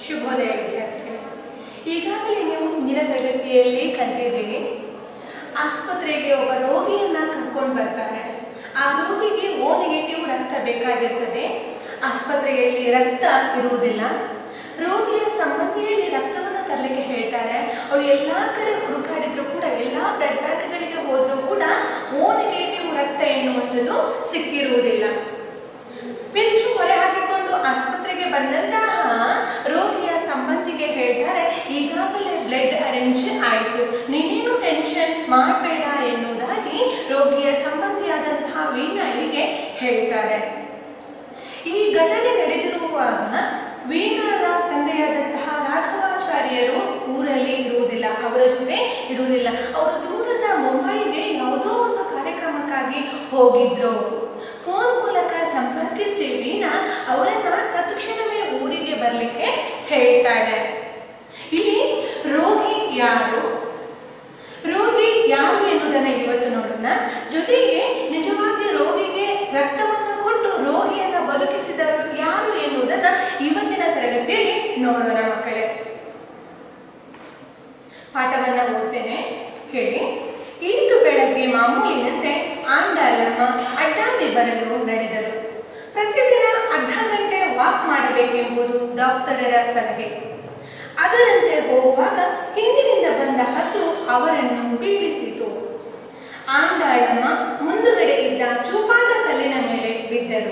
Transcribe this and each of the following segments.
ಶುಭೋದಯ ವಿದ್ಯಾರ್ಥಿಗಳೇ ಈಗಾಗಲೇ ನೀವು ಹಿಂದಿನ ತರಗತಿಯಲ್ಲಿ ಕಲಿತಿದ್ದೀರಿ ಆಸ್ಪತ್ರೆಗೆ ಒಬ್ಬ ರೋಗಿಯನ್ನ ಕರ್ಕೊಂಡು ಬರ್ತಾರೆ ಆ ರೋಗಿಗೆ ಓ ನೆಗೆಟಿವ್ ರಕ್ತ ಬೇಕಾಗಿರ್ತದೆ ಆಸ್ಪತ್ರೆಯಲ್ಲಿ ರಕ್ತ ಇರುವುದಿಲ್ಲ ರೋಗಿಯ ಸಂಬಂಧಿಯಲ್ಲಿ ರಕ್ತವನ್ನು ತರಲಿಕ್ಕೆ ಹೇಳ್ತಾರೆ ಅವ್ರು ಎಲ್ಲ ಕಡೆ ಹುಡುಕಾಡಿದ್ರು ಕೂಡ ಎಲ್ಲ ಬ್ಲಡ್ ಬ್ಯಾಂಕ್ಗಳಿಗೆ ಹೋದ್ರೂ ಕೂಡ ಓ ನೆಗೆಟಿವ್ ರಕ್ತ ಎನ್ನುವಂಥದ್ದು ಸಿಕ್ಕಿರುವುದಿಲ್ಲ ಪಿಂಚು ಹೊರೆ ಹಾಕಿಕೊಂಡು ಆಸ್ಪತ್ರೆಗೆ ಬಂದಂತಹ ರೋಗಿಯ ಸಂಬಂಧಿಗೆ ಹೇಳ್ತಾರೆ ಈಗಾಗಲೇ ಬ್ಲಡ್ ಅರೇಂಜ್ ಆಯಿತು ನೀನೇನು ಟೆನ್ಷನ್ ಮಾಡಬೇಡ ಎನ್ನುವುದಾಗಿ ರೋಗಿಯ ಸಂಬಂಧಿಯಾದಂತಹ ವೀಣಾಳಿಗೆ ಹೇಳ್ತಾರೆ ಈ ಘಟನೆ ನಡೆದಿರುವಾಗ ವೀಣಾಳ ತಂದೆಯಾದಂತಹ ರಾಘವಾಚಾರ್ಯರು ಊರಲ್ಲಿ ಇರುವುದಿಲ್ಲ ಅವರ ಜೊತೆ ಇರುವುದಿಲ್ಲ ಅವರು ದೂರದ ಮುಂಬೈಗೆ ಯಾವುದೋ ಒಂದು ಕಾರ್ಯಕ್ರಮಕ್ಕಾಗಿ ಹೋಗಿದ್ರು ಫೋನ್ ಮೂಲಕ ಸಂಪರ್ಕಿಸಿ ವೀಣಾ ಅವರನ್ನ ತತ್ಕ್ಷಣವೇ ಊರಿಗೆ ಬರಲಿಕ್ಕೆ ಹೇಳ್ತಾಳೆ ಇಲ್ಲಿ ರೋಗಿ ಯಾರು ರೋಗಿ ಯಾರು ಎನ್ನುವುದನ್ನ ಇವತ್ತು ನೋಡೋಣ ಜೊತೆಗೆ ನಿಜವಾಗಿ ರೋಗಿಗೆ ರಕ್ತವನ್ನು ಕೊಟ್ಟು ರೋಗಿಯನ್ನ ಬದುಕಿಸಿದರು ಯಾರು ಎನ್ನುವುದನ್ನ ಇವತ್ತಿನ ತರಗತಿಯಲ್ಲಿ ನೋಡೋಣ ಮಕ್ಕಳೇ ಪಾಠವನ್ನ ಓದ್ತೇನೆ ಕೇಳಿ ಇಂದು ಬೆಳಗ್ಗೆ ಮಾಮೂಲಿನಂತೆ ಆಂಡಾಲಮ್ಮ ಅಡ್ಡಾದಿ ಬರಲು ನಡೆದರು ಪ್ರತಿದಿನ ಅರ್ಧ ಗಂಟೆ ವಾಕ್ ಮಾಡಬೇಕೆಂಬುದು ಡಾಕ್ಟರರ ಸಲಹೆ ಅದರಂತೆ ಹೋಗುವಾಗ ಹಿಂದಿನಿಂದ ಬಂದ ಹಸು ಅವರನ್ನು ಬೀಳಿಸಿತು ಆಂಡಾಳಮ್ಮ ಮುಂದುಗಡೆ ಇದ್ದ ಚೂಪಾದ ಕಲ್ಲಿನ ಮೇಲೆ ಬಿದ್ದರು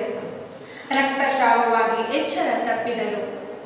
ರಕ್ತಸ್ರಾವವಾಗಿ ಎಚ್ಚರ ತಪ್ಪಿದರು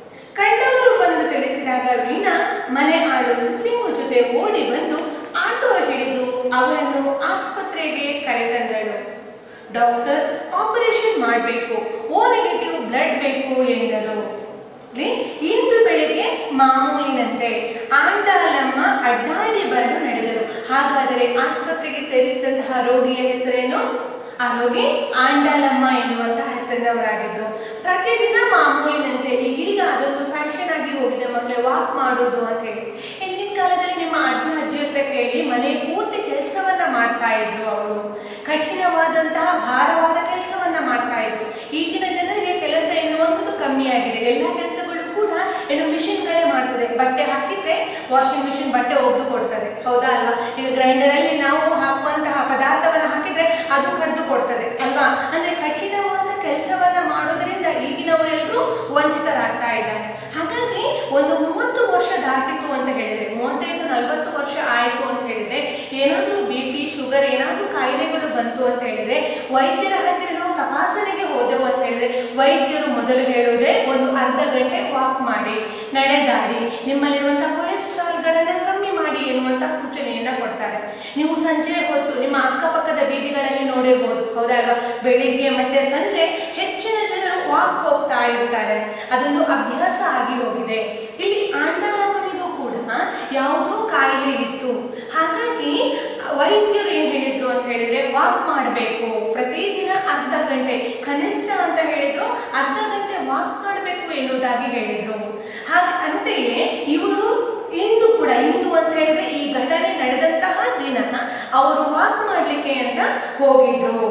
ಕಂಡವರು ಬಂದು ತಿಳಿಸಿದಾಗ ವೀಣಾ ಮನೆ ಆಳು ಸಿದ್ಲಿಂಗು ಜೊತೆ ಓಡಿ ಬಂದು ಆಟೋ ಹಿಡಿದು ಅವರನ್ನು ಆಸ್ಪತ್ರೆಗೆ ಕರೆತಂದಳು ಡಾಕ್ಟರ್ ಆಪರೇಷನ್ ಮಾಡಬೇಕು ಓ ನೆಗೆಟಿವ್ ಬ್ಲಡ್ ಬೇಕು ಎಂದರು ಇಲ್ಲಿ ಇಂದು ಬೆಳಿಗ್ಗೆ ಮಾಮೂಲಿನಂತೆ ಆಂಡಾಲಮ್ಮ ಅಡ್ಡಾಡಿ ಬರಲು ನಡೆದರು ಹಾಗಾದರೆ ಆಸ್ಪತ್ರೆಗೆ ಸೇರಿಸಿದಂತಹ ರೋಗಿಯ ಹೆಸರೇನು ಆ ರೋಗಿ ಆಂಡಾಲಮ್ಮ ಎನ್ನುವಂತಹ ಹೆಸರಿನವರಾಗಿದ್ರು ಪ್ರತಿದಿನ ಮಾಮೂಲಿನಂತೆ ಈಗೀಗ ಅದೊಂದು ಫ್ಯಾಷನ್ ಆಗಿ ಹೋಗಿದೆ ಮಕ್ಕಳೇ ವಾಕ್ ಮಾಡೋದು ಅಂತ ಹೇಳಿ ಹಿಂದಿನ ಕಾಲದಲ್ಲಿ ನಿಮ್ಮ ಅಜ್ಜ ಅಜ್ಜಿ ಹತ್ರ ಕೇಳಿ ಮನೆ ಪೂರ್ತಿ ಕೆಲಸವನ್ನ ಮಾಡ್ತಾ ಇದ್ರು ಅವರು ಕಠಿಣವಾದಂತಹ ಭಾರವಾದ ಕೆಲಸವನ್ನ ಮಾಡ್ತಾ ಇದ್ರು ಈಗಿನ ಜನರಿಗೆ ಕೆಲಸ ಎನ್ನುವಂಥದ್ದು ಕಮ್ಮಿ ಆಗಿದೆ ಎಲ್ಲ ಕೆಲಸಗಳು ಕೂಡ ಏನು ಮಿಷಿನ್ಗಳೇ ಮಾಡ್ತದೆ ಬಟ್ಟೆ ಹಾಕಿದ್ರೆ ವಾಷಿಂಗ್ ಮಿಷಿನ್ ಬಟ್ಟೆ ಒಗೆದು ಕೊಡ್ತದೆ ಹೌದಾ ಅಲ್ವಾ ಈಗ ಗ್ರೈಂಡರ್ ಅಲ್ಲಿ ನಾವು ಹಾಕುವಂತಹ ಪದಾರ್ಥವನ್ನ ಹಾಕಿದ್ರೆ ಅದು ಕಡಿದು ಕೊಡ್ತದೆ ಅಲ್ವಾ ಅಂದ್ರೆ ಕಠಿಣವಾದ ಕೆಲಸವನ್ನ ಮಾಡೋದ್ರಿಂದ ಈಗಿನವರೆಲ್ಲರೂ ವಂಚಿತರಾಗ್ತಾ ಇದ್ದಾರೆ ಹಾಗಾಗಿ ಒಂದು ಮೂವತ್ತು ವರ್ಷ ದಾಟಿತು ಅಂತ ಹೇಳಿದ್ರೆ ಮೂವತ್ತೈದು ನಲವತ್ತು ವರ್ಷ ಆಯಿತು ಅಂತ ಹೇಳಿದ್ರೆ ಏನಾದರೂ ಬಿ ಪಿ ಶುಗರ್ ಏನಾದರೂ ಕಾಯಿಲೆಗಳು ಬಂತು ಅಂತ ಹೇಳಿದ್ರೆ ವೈದ್ಯರ ಹತ್ತಿರ ನಾವು ತಪಾಸಣೆಗೆ ಹೋದೆವು ಅಂತ ಹೇಳಿದ್ರೆ ವೈದ್ಯರು ಮೊದಲು ಹೇಳೋದೇ ಒಂದು ಅರ್ಧ ಗಂಟೆ ವಾಕ್ ಮಾಡಿ ನಡೆದಾಡಿ ನಿಮ್ಮಲ್ಲಿರುವಂತಹ ಕೊಲೆಸ್ಟ್ರಾಲ್ಗಳನ್ನ ಕಮ್ಮಿ ಮಾಡಿ ಎನ್ನುವಂತ ಸೂಚನೆಯನ್ನ ಕೊಡ್ತಾರೆ ನೀವು ಸಂಜೆ ಹೊತ್ತು ನಿಮ್ಮ ಅಕ್ಕಪಕ್ಕದ ಬೀದಿಗಳಲ್ಲಿ ನೋಡಿರ್ಬೋದು ಹೌದಲ್ವಾ ಬೆಳಿಗ್ಗೆ ಮತ್ತೆ ಸಂಜೆ ಹೆಚ್ಚಿನ ಜನರು ವಾಕ್ ಹೋಗ್ತಾ ಇರ್ತಾರೆ ಅದೊಂದು ಅಭ್ಯಾಸ ಆಗಿ ಹೋಗಿದೆ ಇಲ್ಲಿ ಆಂಡಲಮ್ಮನಿಗೂ ಕೂಡ ಯಾವುದೋ ಕಾಯಿಲೆ ಇತ್ತು ಹಾಗಾಗಿ ವೈದ್ಯರು ಏನ್ ಹೇಳಿದ್ರು ಅಂತ ಹೇಳಿದ್ರೆ ವಾಕ್ ಮಾಡಬೇಕು ಪ್ರತಿದಿನ ಅರ್ಧ ಗಂಟೆ ಕನಿಷ್ಠ ಅಂತ ಹೇಳಿದ್ರು ಅರ್ಧ ಗಂಟೆ ವಾಕ್ ಮಾಡಬೇಕು ಎನ್ನುವುದಾಗಿ ಹೇಳಿದ್ರು ಹಾಗೆ ಅಂತೆಯೇ ಇವರು ಇಂದು ಕೂಡ ಇಂದು ಅಂತ ಹೇಳಿದ್ರೆ ಈ ಘಟನೆ ನಡೆದಂತಹ ದಿನ ಅವರು ವಾಕ್ ಮಾಡ್ಲಿಕ್ಕೆ ಅಂತ ಹೋಗಿದ್ರು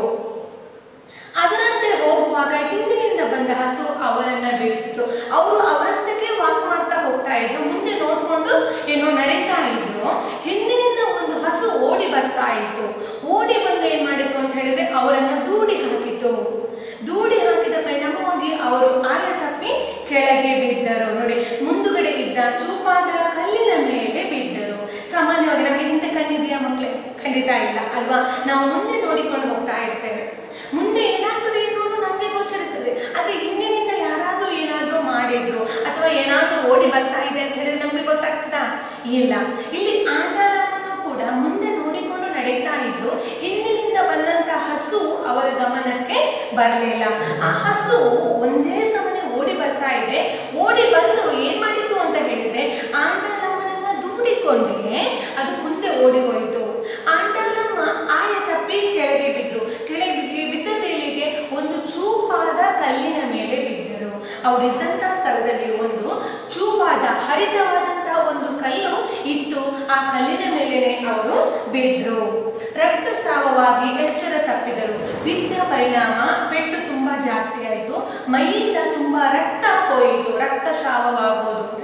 ಅದರಂತೆ ಹೋಗುವಾಗ ಹಿಂದಿನಿಂದ ಬಂದ ಹಸು ಅವರನ್ನ ಬೀಳಿಸಿತು ಅವರು ಅವರಷ್ಟಕ್ಕೆ ವಾಕ್ ಮಾಡ್ತಾ ಹೋಗ್ತಾ ಇದ್ರು ಮುಂದೆ ನೋಡ್ಕೊಂಡು ಏನೋ ನಡೀತಾ ಇದ್ರು ಹಿಂದಿನಿಂದ ಒಂದು ಹಸು ಓಡಿ ಬರ್ತಾ ಇತ್ತು ಓಡಿ ಬಂದು ಏನ್ ಮಾಡಿತು ಅಂತ ಹೇಳಿದ್ರೆ ಅವರನ್ನ ದೂಡಿ ಹಾಕಿತು ದೂಡಿ ಹಾಕಿದ ಪರಿಣಾಮವಾಗಿ ಅವರು ಆಯ ತಪ್ಪಿ ಕೆಳಗೆ ಬಿದ್ದರು ನೋಡಿ ಮುಂದುಗಡೆ ಇದ್ದ ಚೂಪಾದ ಕಲ್ಲಿನ ಮೇಲೆ ಬಿದ್ದರು ಸಾಮಾನ್ಯವಾಗಿ ನಮಗೆ ಹಿಂದೆ ಕಣ್ಣಿದೆಯಾ ಮಕ್ಕಳೇ ಖಂಡಿತ ಇಲ್ಲ ಅಲ್ವಾ ನಾವು ಮುಂದೆ ನೋಡಿಕೊಂಡು ಹೋಗ್ತಾ ಇರ್ತೇವೆ ಮುಂದೆ ಏನಾಗ್ತದೆ ಎನ್ನುವುದು ನಮಗೆ ಗೋಚರಿಸ್ತದೆ ಆದ್ರೆ ಹಿಂದಿನಿಂದ ಯಾರಾದ್ರೂ ಏನಾದ್ರೂ ಮಾಡಿದ್ರು ಅಥವಾ ಏನಾದ್ರೂ ಓಡಿ ಬರ್ತಾ ಇದೆ ಅಂತ ಹೇಳಿದ್ರೆ ನಮ್ಗೆ ಗೊತ್ತಾಗ್ತದಾ ಇಲ್ಲ ಇಲ್ಲಿ ಆಂಡಾಲಮ್ಮನು ಕೂಡ ಮುಂದೆ ನೋಡಿಕೊಂಡು ನಡೀತಾ ಇದ್ದು ಹಿಂದಿನಿಂದ ಬಂದಂತ ಹಸು ಅವರ ಗಮನಕ್ಕೆ ಬರಲಿಲ್ಲ ಆ ಹಸು ಒಂದೇ ಸಮನೆ ಓಡಿ ಬರ್ತಾ ಇದೆ ಓಡಿ ಬಂದು ಏನ್ ಮಾಡಿತು ಅಂತ ಹೇಳಿದ್ರೆ ಆಂಡಾಲಮ್ಮನನ್ನ ದೂಡಿಕೊಂಡೇ ಅದು ಮುಂದೆ ಓಡಿ ಹೋಯಿತು ಆಂಡಾಲಮ್ಮ ಆಯ ತಪ್ಪಿ ಕೆಳಗೆ ಬಿದ್ರು ಕೆಳಗೆ ಬಿದ್ದು- ಬಿದ್ದದ್ದೇಲಿಗೆ ಒಂದು ಚೂಪಾದ ಕಲ್ಲಿನ ಮೇಲೆ ಬಿದ್ದರು ಅವರಿದ್ದಂತಹ ಸ್ಥಳದಲ್ಲಿ ಒಂದು ಚೂಪಾದ ಹರಿತವಾದಂತಹ ಒಂದು ಕಲ್ಲು ಇತ್ತು ಆ ಕಲ್ಲಿನ ಮೇಲೆನೆ ಅವರು ಬಿದ್ರು ರಕ್ತಸ್ರಾವವಾಗಿ ಎಚ್ಚರ ತಪ್ಪಿದರು ಬಿದ್ದ ಪರಿಣಾಮ ಪೆಟ್ಟು ತುಂಬಾ ಜಾಸ್ತಿ ಆಯಿತು ಮೈಯಿಂದ ತುಂಬಾ ರಕ್ತ ಹೋಯಿತು ರಕ್ತಸ್ರಾವವಾಗೋದು ಅಂತ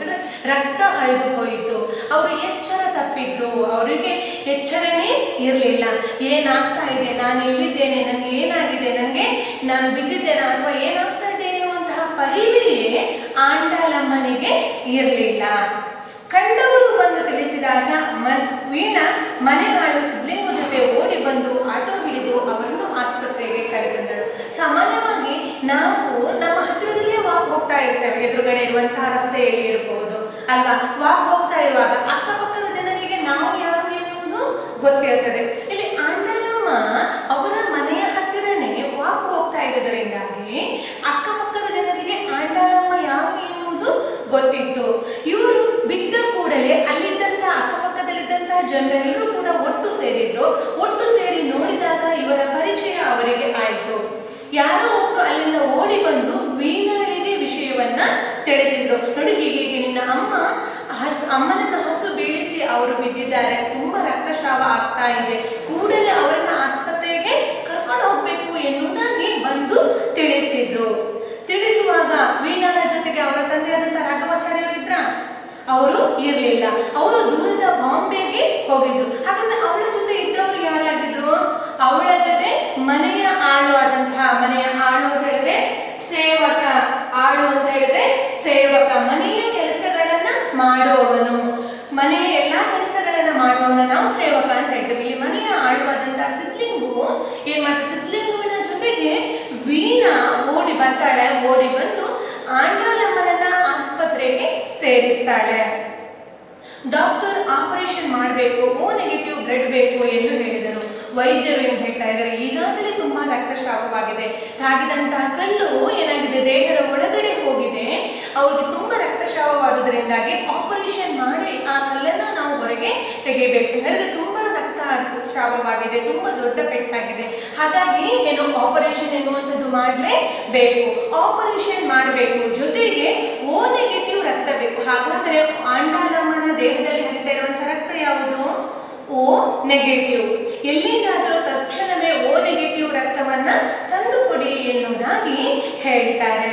ರಕ್ತ ಹರಿದು ಹೋಯಿತು ಅವರು ಎಚ್ಚರ ತಪ್ಪಿದ್ರು ಅವರಿಗೆ ಎಚ್ಚರನೇ ಇರಲಿಲ್ಲ ಏನಾಗ್ತಾ ಇದೆ ನಾನು ಎಲ್ಲಿದ್ದೇನೆ ನನಗೆ ಏನಾಗಿದೆ ನನಗೆ ನಾನು ಬಿದ್ದಿದ್ದೇನೆ ಅಥವಾ ಏನಾಗ್ತಾ ಇದೆ ಎನ್ನುವಂತಹ ಪರಿವೆಯೇ ಆಂಡಲಮ್ಮನಿಗೆ ಇರಲಿಲ್ಲ ಕಂಡವರು ಬಂದು ತಿಳಿಸಿದಾಗ ಮನ್ ವೀಣಾ ಮನೆಗಾಳು ಸಿದ್ಲಿಂಗು ಜೊತೆ ಓಡಿ ಬಂದು ಆಟೋ ಹಿಡಿದು ಅವರನ್ನು ಆಸ್ಪತ್ರೆಗೆ ಕರೆತಂದಳು ಸಾಮಾನ್ಯವಾಗಿ ನಾವು ನಮ್ಮ ಹತ್ತಿರದಲ್ಲೇ ವಾಕ್ ಹೋಗ್ತಾ ಇರ್ತೇವೆ ಎದುರುಗಡೆ ಇರುವಂತಹ ರಸ್ತೆಯಲ್ಲಿ ಇರಬಹುದು ಅಲ್ವಾ ವಾಕ್ ಹೋಗ್ತಾ ಇರುವಾಗ ಅಕ್ಕಪಕ್ಕದ ಜನರಿಗೆ ನಾವು ಯಾರು ಎನ್ನುವುದು ಗೊತ್ತಿರ್ತದೆ ಇಲ್ಲಿ ಆಂಡಲಮ್ಮ ಅವರ ಮನೆಯ ಹತ್ತಿರನೇ ವಾಕ್ ಹೋಗ್ತಾ ಇರೋದರಿಂದಾಗಿ ಅಕ್ಕಪಕ್ಕದ ಜನರಿಗೆ ಆಂಡಲಮ್ಮ ಯಾರು ಎನ್ನುವುದು ಗೊತ್ತಿತ್ತು ಇವರು ಬಿದ್ದ ಕೂಡಲೇ ಅಲ್ಲಿದ್ದಂತ ಅಕ್ಕಪಕ್ಕದಲ್ಲಿದ್ದಂತಹ ಜನರೆಲ್ಲರೂ ಕೂಡ ಒಟ್ಟು ಸೇರಿದ್ರು ಒಟ್ಟು ಸೇರಿ ನೋಡಿದಾಗ ಇವರ ಪರಿಚಯ ಅವರಿಗೆ ಆಯಿತು ಯಾರೋ ಒಬ್ರು ಅಲ್ಲಿಂದ ಓಡಿ ಬಂದು ವೀಣಾಳಿಗೆ ವಿಷಯವನ್ನ ತಿಳಿಸಿದ್ರು ನೋಡಿ ಹೀಗೆ ಹೀಗೆ ನಿನ್ನ ಅಮ್ಮ ಹಸು ಅಮ್ಮನನ್ನ ಹಸು ಬೀಳಿಸಿ ಅವರು ಬಿದ್ದಿದ್ದಾರೆ ತುಂಬಾ ರಕ್ತಸ್ರಾವ ಆಗ್ತಾ ಇದೆ ಕೂಡಲೇ ಅವರನ್ನ ಆಸ್ಪತ್ರೆಗೆ ಕರ್ಕೊಂಡು ಹೋಗ್ಬೇಕು ಎನ್ನುವುದಾಗಿ ಬಂದು ತಿಳಿಸಿದ್ರು ತಿಳಿಸುವಾಗ ವೀಣಾಳ ಜೊತೆಗೆ ಅವರ ತಂದೆಯಾದಂತ ರಾಘವಾಚಾರ್ಯರು ಇದ್ರ ಅವರು ಇರ್ಲಿಲ್ಲ ಅವರು ದೂರದ ಬಾಂಬೆಗೆ ಹೋಗಿದ್ರು ಹಾಗಾದ್ರೆ ಅವಳ ಜೊತೆ ಇದ್ದವರು ಯಾರಾಗಿದ್ರು ಅವಳ ಜೊತೆ ಮನೆಯ ಆಳು ಆದಂತಹ ಮನೆಯ ಆಳು ಅಂತ ಹೇಳಿದ್ರೆ ಸೇವಕ ಆಳು ಅಂತ ಹೇಳಿದ್ರೆ ಸೇವಕ ಮನೆಯ ಕೆಲಸಗಳನ್ನ ಮಾಡುವವನು ಮನೆಯ ಎಲ್ಲಾ ಕೆಲಸಗಳನ್ನ ಮಾಡುವವನ ನಾವು ಸೇವಕ ಅಂತ ಹೇಳ್ತೇವೆ ಇಲ್ಲಿ ಮನೆಯ ಆಳುವಾದಂತಹ ಸಿದ್ಲಿಂಗು ಏನ್ ಮಾಡ್ತಾರೆ ಸಿದ್ಲಿಂಗುವಿನ ಜೊತೆಗೆ ವೀಣಾ ಓಡಿ ಬರ್ತಾಳೆ ಓಡಿ ಬಂದು ಆಂಡೋಲಮ್ಮನನ್ನ ಆಸ್ಪತ್ರೆಗೆ ಸೇರಿಸ್ತಾಳೆ ಡಾಕ್ಟರ್ ಆಪರೇಷನ್ ಮಾಡಬೇಕು ಓ ನೆಗೆಟಿವ್ ಬ್ಲಡ್ ಬೇಕು ಎಂದು ಹೇಳಿದರು ವೈದ್ಯರು ಏನು ಹೇಳ್ತಾ ಇದ್ದಾರೆ ಈಗಾಗಲೇ ತುಂಬಾ ರಕ್ತಸ್ರಾವವಾಗಿದೆ ತಾಗಿದಂತಹ ಕಲ್ಲು ಏನಾಗಿದೆ ದೇಹದ ಒಳಗಡೆ ಹೋಗಿದೆ ಅವ್ರಿಗೆ ತುಂಬಾ ರಕ್ತಸ್ರಾವವಾದುದರಿಂದಾಗಿ ಆಪರೇಷನ್ ಮಾಡಿ ಆ ಕಲ್ಲನ್ನು ನಾವು ಹೊರಗೆ ತೆಗಿಬೇಕು ಅಂತ ಹೇಳಿದ್ರೆ ತುಂಬಾ ರಕ್ತ ಸ್ರಾವವಾಗಿದೆ ತುಂಬಾ ದೊಡ್ಡ ಪೆಟ್ಟಾಗಿದೆ ಹಾಗಾಗಿ ಏನು ಆಪರೇಷನ್ ಎನ್ನುವಂಥದ್ದು ಮಾಡಲೇಬೇಕು ಆಪರೇಷನ್ ಮಾಡಬೇಕು ಜೊತೆಗೆ ಓ ನೆಗೆಟಿವ್ ರಕ್ತ ಬೇಕು ಹಾಗಾದ್ರೆ ಆಂಡಾಲಮ್ಮನ ದೇಹದಲ್ಲಿ ಹರಿತಾ ಇರುವಂತಹ ರಕ್ತ ಯಾವುದು ಓ ನೆಗೆಟಿವ್ ಎಲ್ಲಿಂದಾದರೂ ತಕ್ಷಣವೇ ಓ ನೆಗೆಟಿವ್ ರಕ್ತವನ್ನ ತಂದು ಕೊಡಿ ಎನ್ನುವುದಾಗಿ ಹೇಳ್ತಾರೆ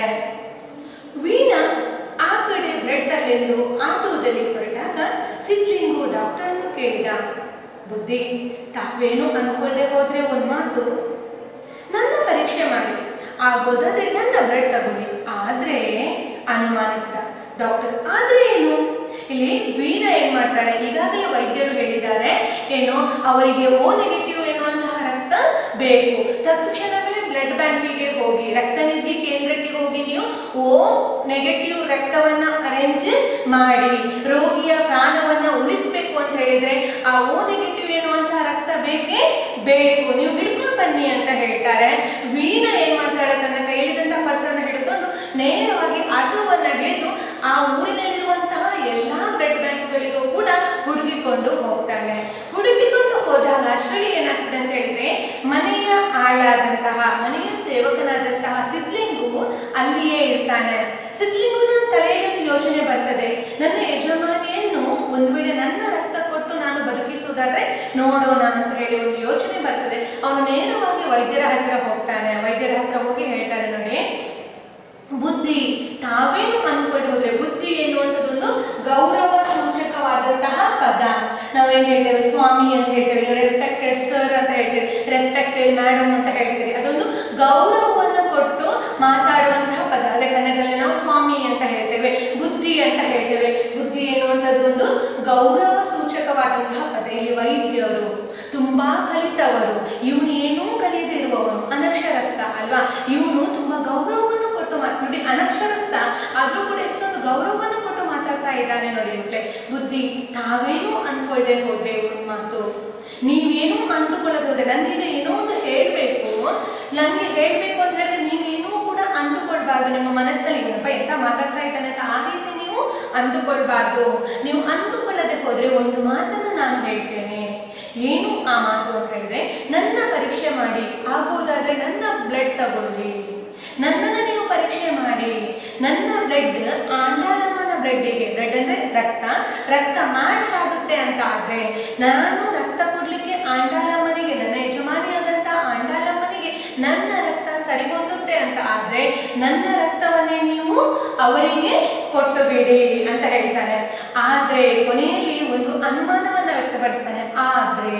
ವೀಣಾ ಆ ಕಡೆ ಬ್ಲಡ್ ಅಲ್ಲೆಂದು ಆಟೋದಲ್ಲಿ ಹೊರಟಾಗ ಸಿದ್ಲಿಂಗು ಡಾಕ್ಟರ್ ಅನ್ನು ಕೇಳಿದ ಬುದ್ಧಿ ತಾವೇನು ಅನ್ಕೊಳ್ಳದೆ ಹೋದ್ರೆ ಒಂದ್ ಮಾತು ನನ್ನ ಪರೀಕ್ಷೆ ಮಾಡಿ ಆಗೋದಾದ್ರೆ ನನ್ನ ಬ್ಲಡ್ ತಗೊಳ್ಳಿ ಆದ್ರೆ ಅನುಮಾನಿಸಿದ ಡಾಕ್ಟರ್ ಆದ್ರೆ ಏನು ಇಲ್ಲಿ ವೀಣಾ ಏನ್ ಮಾಡ್ತಾಳೆ ಈಗಾಗಲೇ ವೈದ್ಯರು ಹೇಳಿದ್ದಾರೆ ಏನು ಅವರಿಗೆ ಓ ನೆಗೆಟಿವ್ ಎನ್ನುವಂತಹ ರಕ್ತ ಬೇಕು ತತ್ಕ್ಷಣವೇ ಬ್ಲಡ್ ಬ್ಯಾಂಕಿಗೆ ಹೋಗಿ ರಕ್ತನಿಧಿ ಕೇಂದ್ರಕ್ಕೆ ಹೋಗಿ ನೀವು ಓ ನೆಗೆಟಿವ್ ರಕ್ತವನ್ನ ಅರೇಂಜ್ ಮಾಡಿ ರೋಗಿಯ ಪ್ರಾಣವನ್ನ ಉಳಿಸ್ಬೇಕು ಅಂತ ಹೇಳಿದ್ರೆ ಆ ಓ ನೆಗೆಟಿವ್ ಎನ್ನುವಂತಹ ರಕ್ತ ಬೇಕೇ ಬೇಕು ನೀವು ಹಿಡ್ಕೊಂಡು ಬನ್ನಿ ಅಂತ ಹೇಳ್ತಾರೆ ವೀಣಾ ಏನ್ ಮಾಡ್ತಾಳೆ ತನ್ನ ಕೈಯಲ್ಲಿದ್ದಂತಹ ಪರ್ಸನ್ನ ಹಿಡ್ಕೊಂಡು ನೇರವಾಗಿ ಆಟೋವನ್ನ ಹಿಡಿದು ಆ ಊರಿನಲ್ಲಿರುವಂತಹ ಎಲ್ಲಾ ಬ್ಲಡ್ ಬ್ಯಾಂಕ್ಗಳಿಗೂ ಕೂಡ ಹುಡುಕಿಕೊಂಡು ಹೋಗ್ತಾಳೆ ಹುಡುಕಿಕೊಂಡು ಹೋದಾಗ ಅಷ್ಟರಲ್ಲಿ ಏನಾಗ್ತದೆ ಅಂತ ಹೇಳಿದ್ರೆ ಮನೆಯ ಆಳಾದಂತಹ ಮನೆಯ ಸೇವಕನಾದಂತಹ ಸಿದ್ಲಿಂಗು ಅಲ್ಲಿಯೇ ಇರ್ತಾನೆ ಸಿದ್ಲಿಂಗುನ ತಲೆಯಲ್ಲಿ ಒಂದು ಯೋಚನೆ ಬರ್ತದೆ ನನ್ನ ಯಜಮಾನಿಯನ್ನು ಒಂದ್ ವೇಳೆ ನನ್ನ ರಕ್ತ ಕೊಟ್ಟು ನಾನು ಬದುಕಿಸುವುದಾದ್ರೆ ನೋಡೋಣ ಅಂತ ಹೇಳಿ ಒಂದು ಯೋಚನೆ ಬರ್ತದೆ ಅವನು ನೇರವಾಗಿ ವೈದ್ಯರ ಹತ್ರ ಹೋಗ್ತಾನೆ ವೈದ್ಯರ ಹತ್ರ ಹೋಗಿ ಹೇಳ್ತಾನೆ ನೋಡಿ ಬುದ್ಧಿ ತಾವೇನು ಅನ್ಕೊಂಡು ಹೋದ್ರೆ ಬುದ್ಧಿ ಎನ್ನುವಂಥದ್ದೊಂದು ಗೌರವ ಸೂಚಕವಾದಂತಹ ಪದ ನಾವೇನ್ ಹೇಳ್ತೇವೆ ಸ್ವಾಮಿ ಅಂತ ಹೇಳ್ತೇವೆ ರೆಸ್ಪೆಕ್ಟೆಡ್ ಸರ್ ಅಂತ ಹೇಳ್ತೇವೆ ರೆಸ್ಪೆಕ್ಟೆಡ್ ಮೇಡಮ್ ಅಂತ ಹೇಳ್ತೇವೆ ಅದೊಂದು ಗೌರವವನ್ನು ಕೊಟ್ಟು ಮಾತಾಡುವಂತಹ ಪದ ಅದೇ ಕನ್ನಡದಲ್ಲಿ ನಾವು ಸ್ವಾಮಿ ಅಂತ ಹೇಳ್ತೇವೆ ಬುದ್ಧಿ ಅಂತ ಹೇಳ್ತೇವೆ ಬುದ್ಧಿ ಎನ್ನುವಂಥದ್ದು ಒಂದು ಗೌರವ ಸೂಚಕವಾದಂತಹ ಪದ ಇಲ್ಲಿ ವೈದ್ಯರು ತುಂಬಾ ಕಲಿತವರು ಇವನು ಏನೂ ಕಲಿಯದೇ ಇರುವವನು ಅನಕ್ಷರಸ್ಥ ಅಲ್ವಾ ಇವನು ತುಂಬಾ ಗೌರವವನ್ನು ಕೊಟ್ಟು ಮಾತ್ ನೋಡಿ ಅನಕ್ಷರಸ್ಥ ಆದ್ರೂ ಕೂಡ ಎಷ್ಟೊಂದು ಗೌರವವನ್ನು ಕೊಟ್ಟು ಮಾತಾಡ್ತಾ ಇದ್ದಾನೆ ನೋಡಿ ಮಕ್ಳೆ ಬುದ್ಧಿ ತಾವೇನು ಅನ್ಕೊಳ್ದೆ ಹೋದ್ರೆ ಒಂದು ಮಾತು ನೀವೇನು ಅಂದುಕೊಳ್ಳದೆ ಹೋದ್ರೆ ನನಗೀಗ ಏನೋ ಒಂದು ಹೇಳ್ಬೇಕು ನನಗೆ ಹೇಳ್ಬೇಕು ಅಂತ ಹೇಳಿದ್ರೆ ನೀವೇನೂ ಕೂಡ ಅಂದುಕೊಳ್ಬಾರ್ದು ನಿಮ್ಮ ಮನಸ್ಸಲ್ಲಿ ಏನಪ್ಪ ಎಂತ ಮಾತಾಡ್ತಾ ಇದ್ದಾನೆ ಅಂತ ಆ ರೀತಿ ನೀವು ಅಂದುಕೊಳ್ಬಾರ್ದು ನೀವು ಅಂದುಕೊಳ್ಳದೆ ಹೋದ್ರೆ ಒಂದು ಮಾತನ್ನು ನಾನು ಹೇಳ್ತೇನೆ ಏನು ಆ ಮಾತು ಅಂತ ಹೇಳಿದ್ರೆ ನನ್ನ ಪರೀಕ್ಷೆ ಮಾಡಿ ಆಗೋದಾದ್ರೆ ನನ್ನ ಬ್ಲಡ್ ತಗೊಳ್ಳಿ ನನ್ನನ್ನು ನೀವು ಪರೀಕ್ಷೆ ಮಾಡಿ ನನ್ನ ಬ್ಲಡ್ ಆಂಡಾಲಮ್ಮನ ಬ್ಲಡ್ಡಿಗೆ ಬ್ಲಡ್ ಅಂದ್ರೆ ರಕ್ತ ರಕ್ತ ಮ್ಯಾಚ್ ಆಗುತ್ತೆ ಅಂತ ಆದ್ರೆ ನಾನು ರಕ್ತ ಕೊಡ್ಲಿಕ್ಕೆ ಆಂಡಾಲಮ್ಮನಿಗೆ ನನ್ನ ಯಜಮಾನಿಯಾದಂತ ಆಂಡಾಲಮ್ಮನಿಗೆ ನನ್ನ ರಕ್ತ ಸರಿ ಹೊಂದುತ್ತೆ ಅಂತ ಆದ್ರೆ ನನ್ನ ರಕ್ತವನ್ನೇ ನೀವು ಅವರಿಗೆ ಕೊಟ್ಟು ಬಿಡಿ ಅಂತ ಹೇಳ್ತಾನೆ ಆದ್ರೆ ಕೊನೆಯಲ್ಲಿ ಒಂದು ಅನುಮಾನವನ್ನ ವ್ಯಕ್ತಪಡಿಸ್ತಾನೆ ಆದ್ರೆ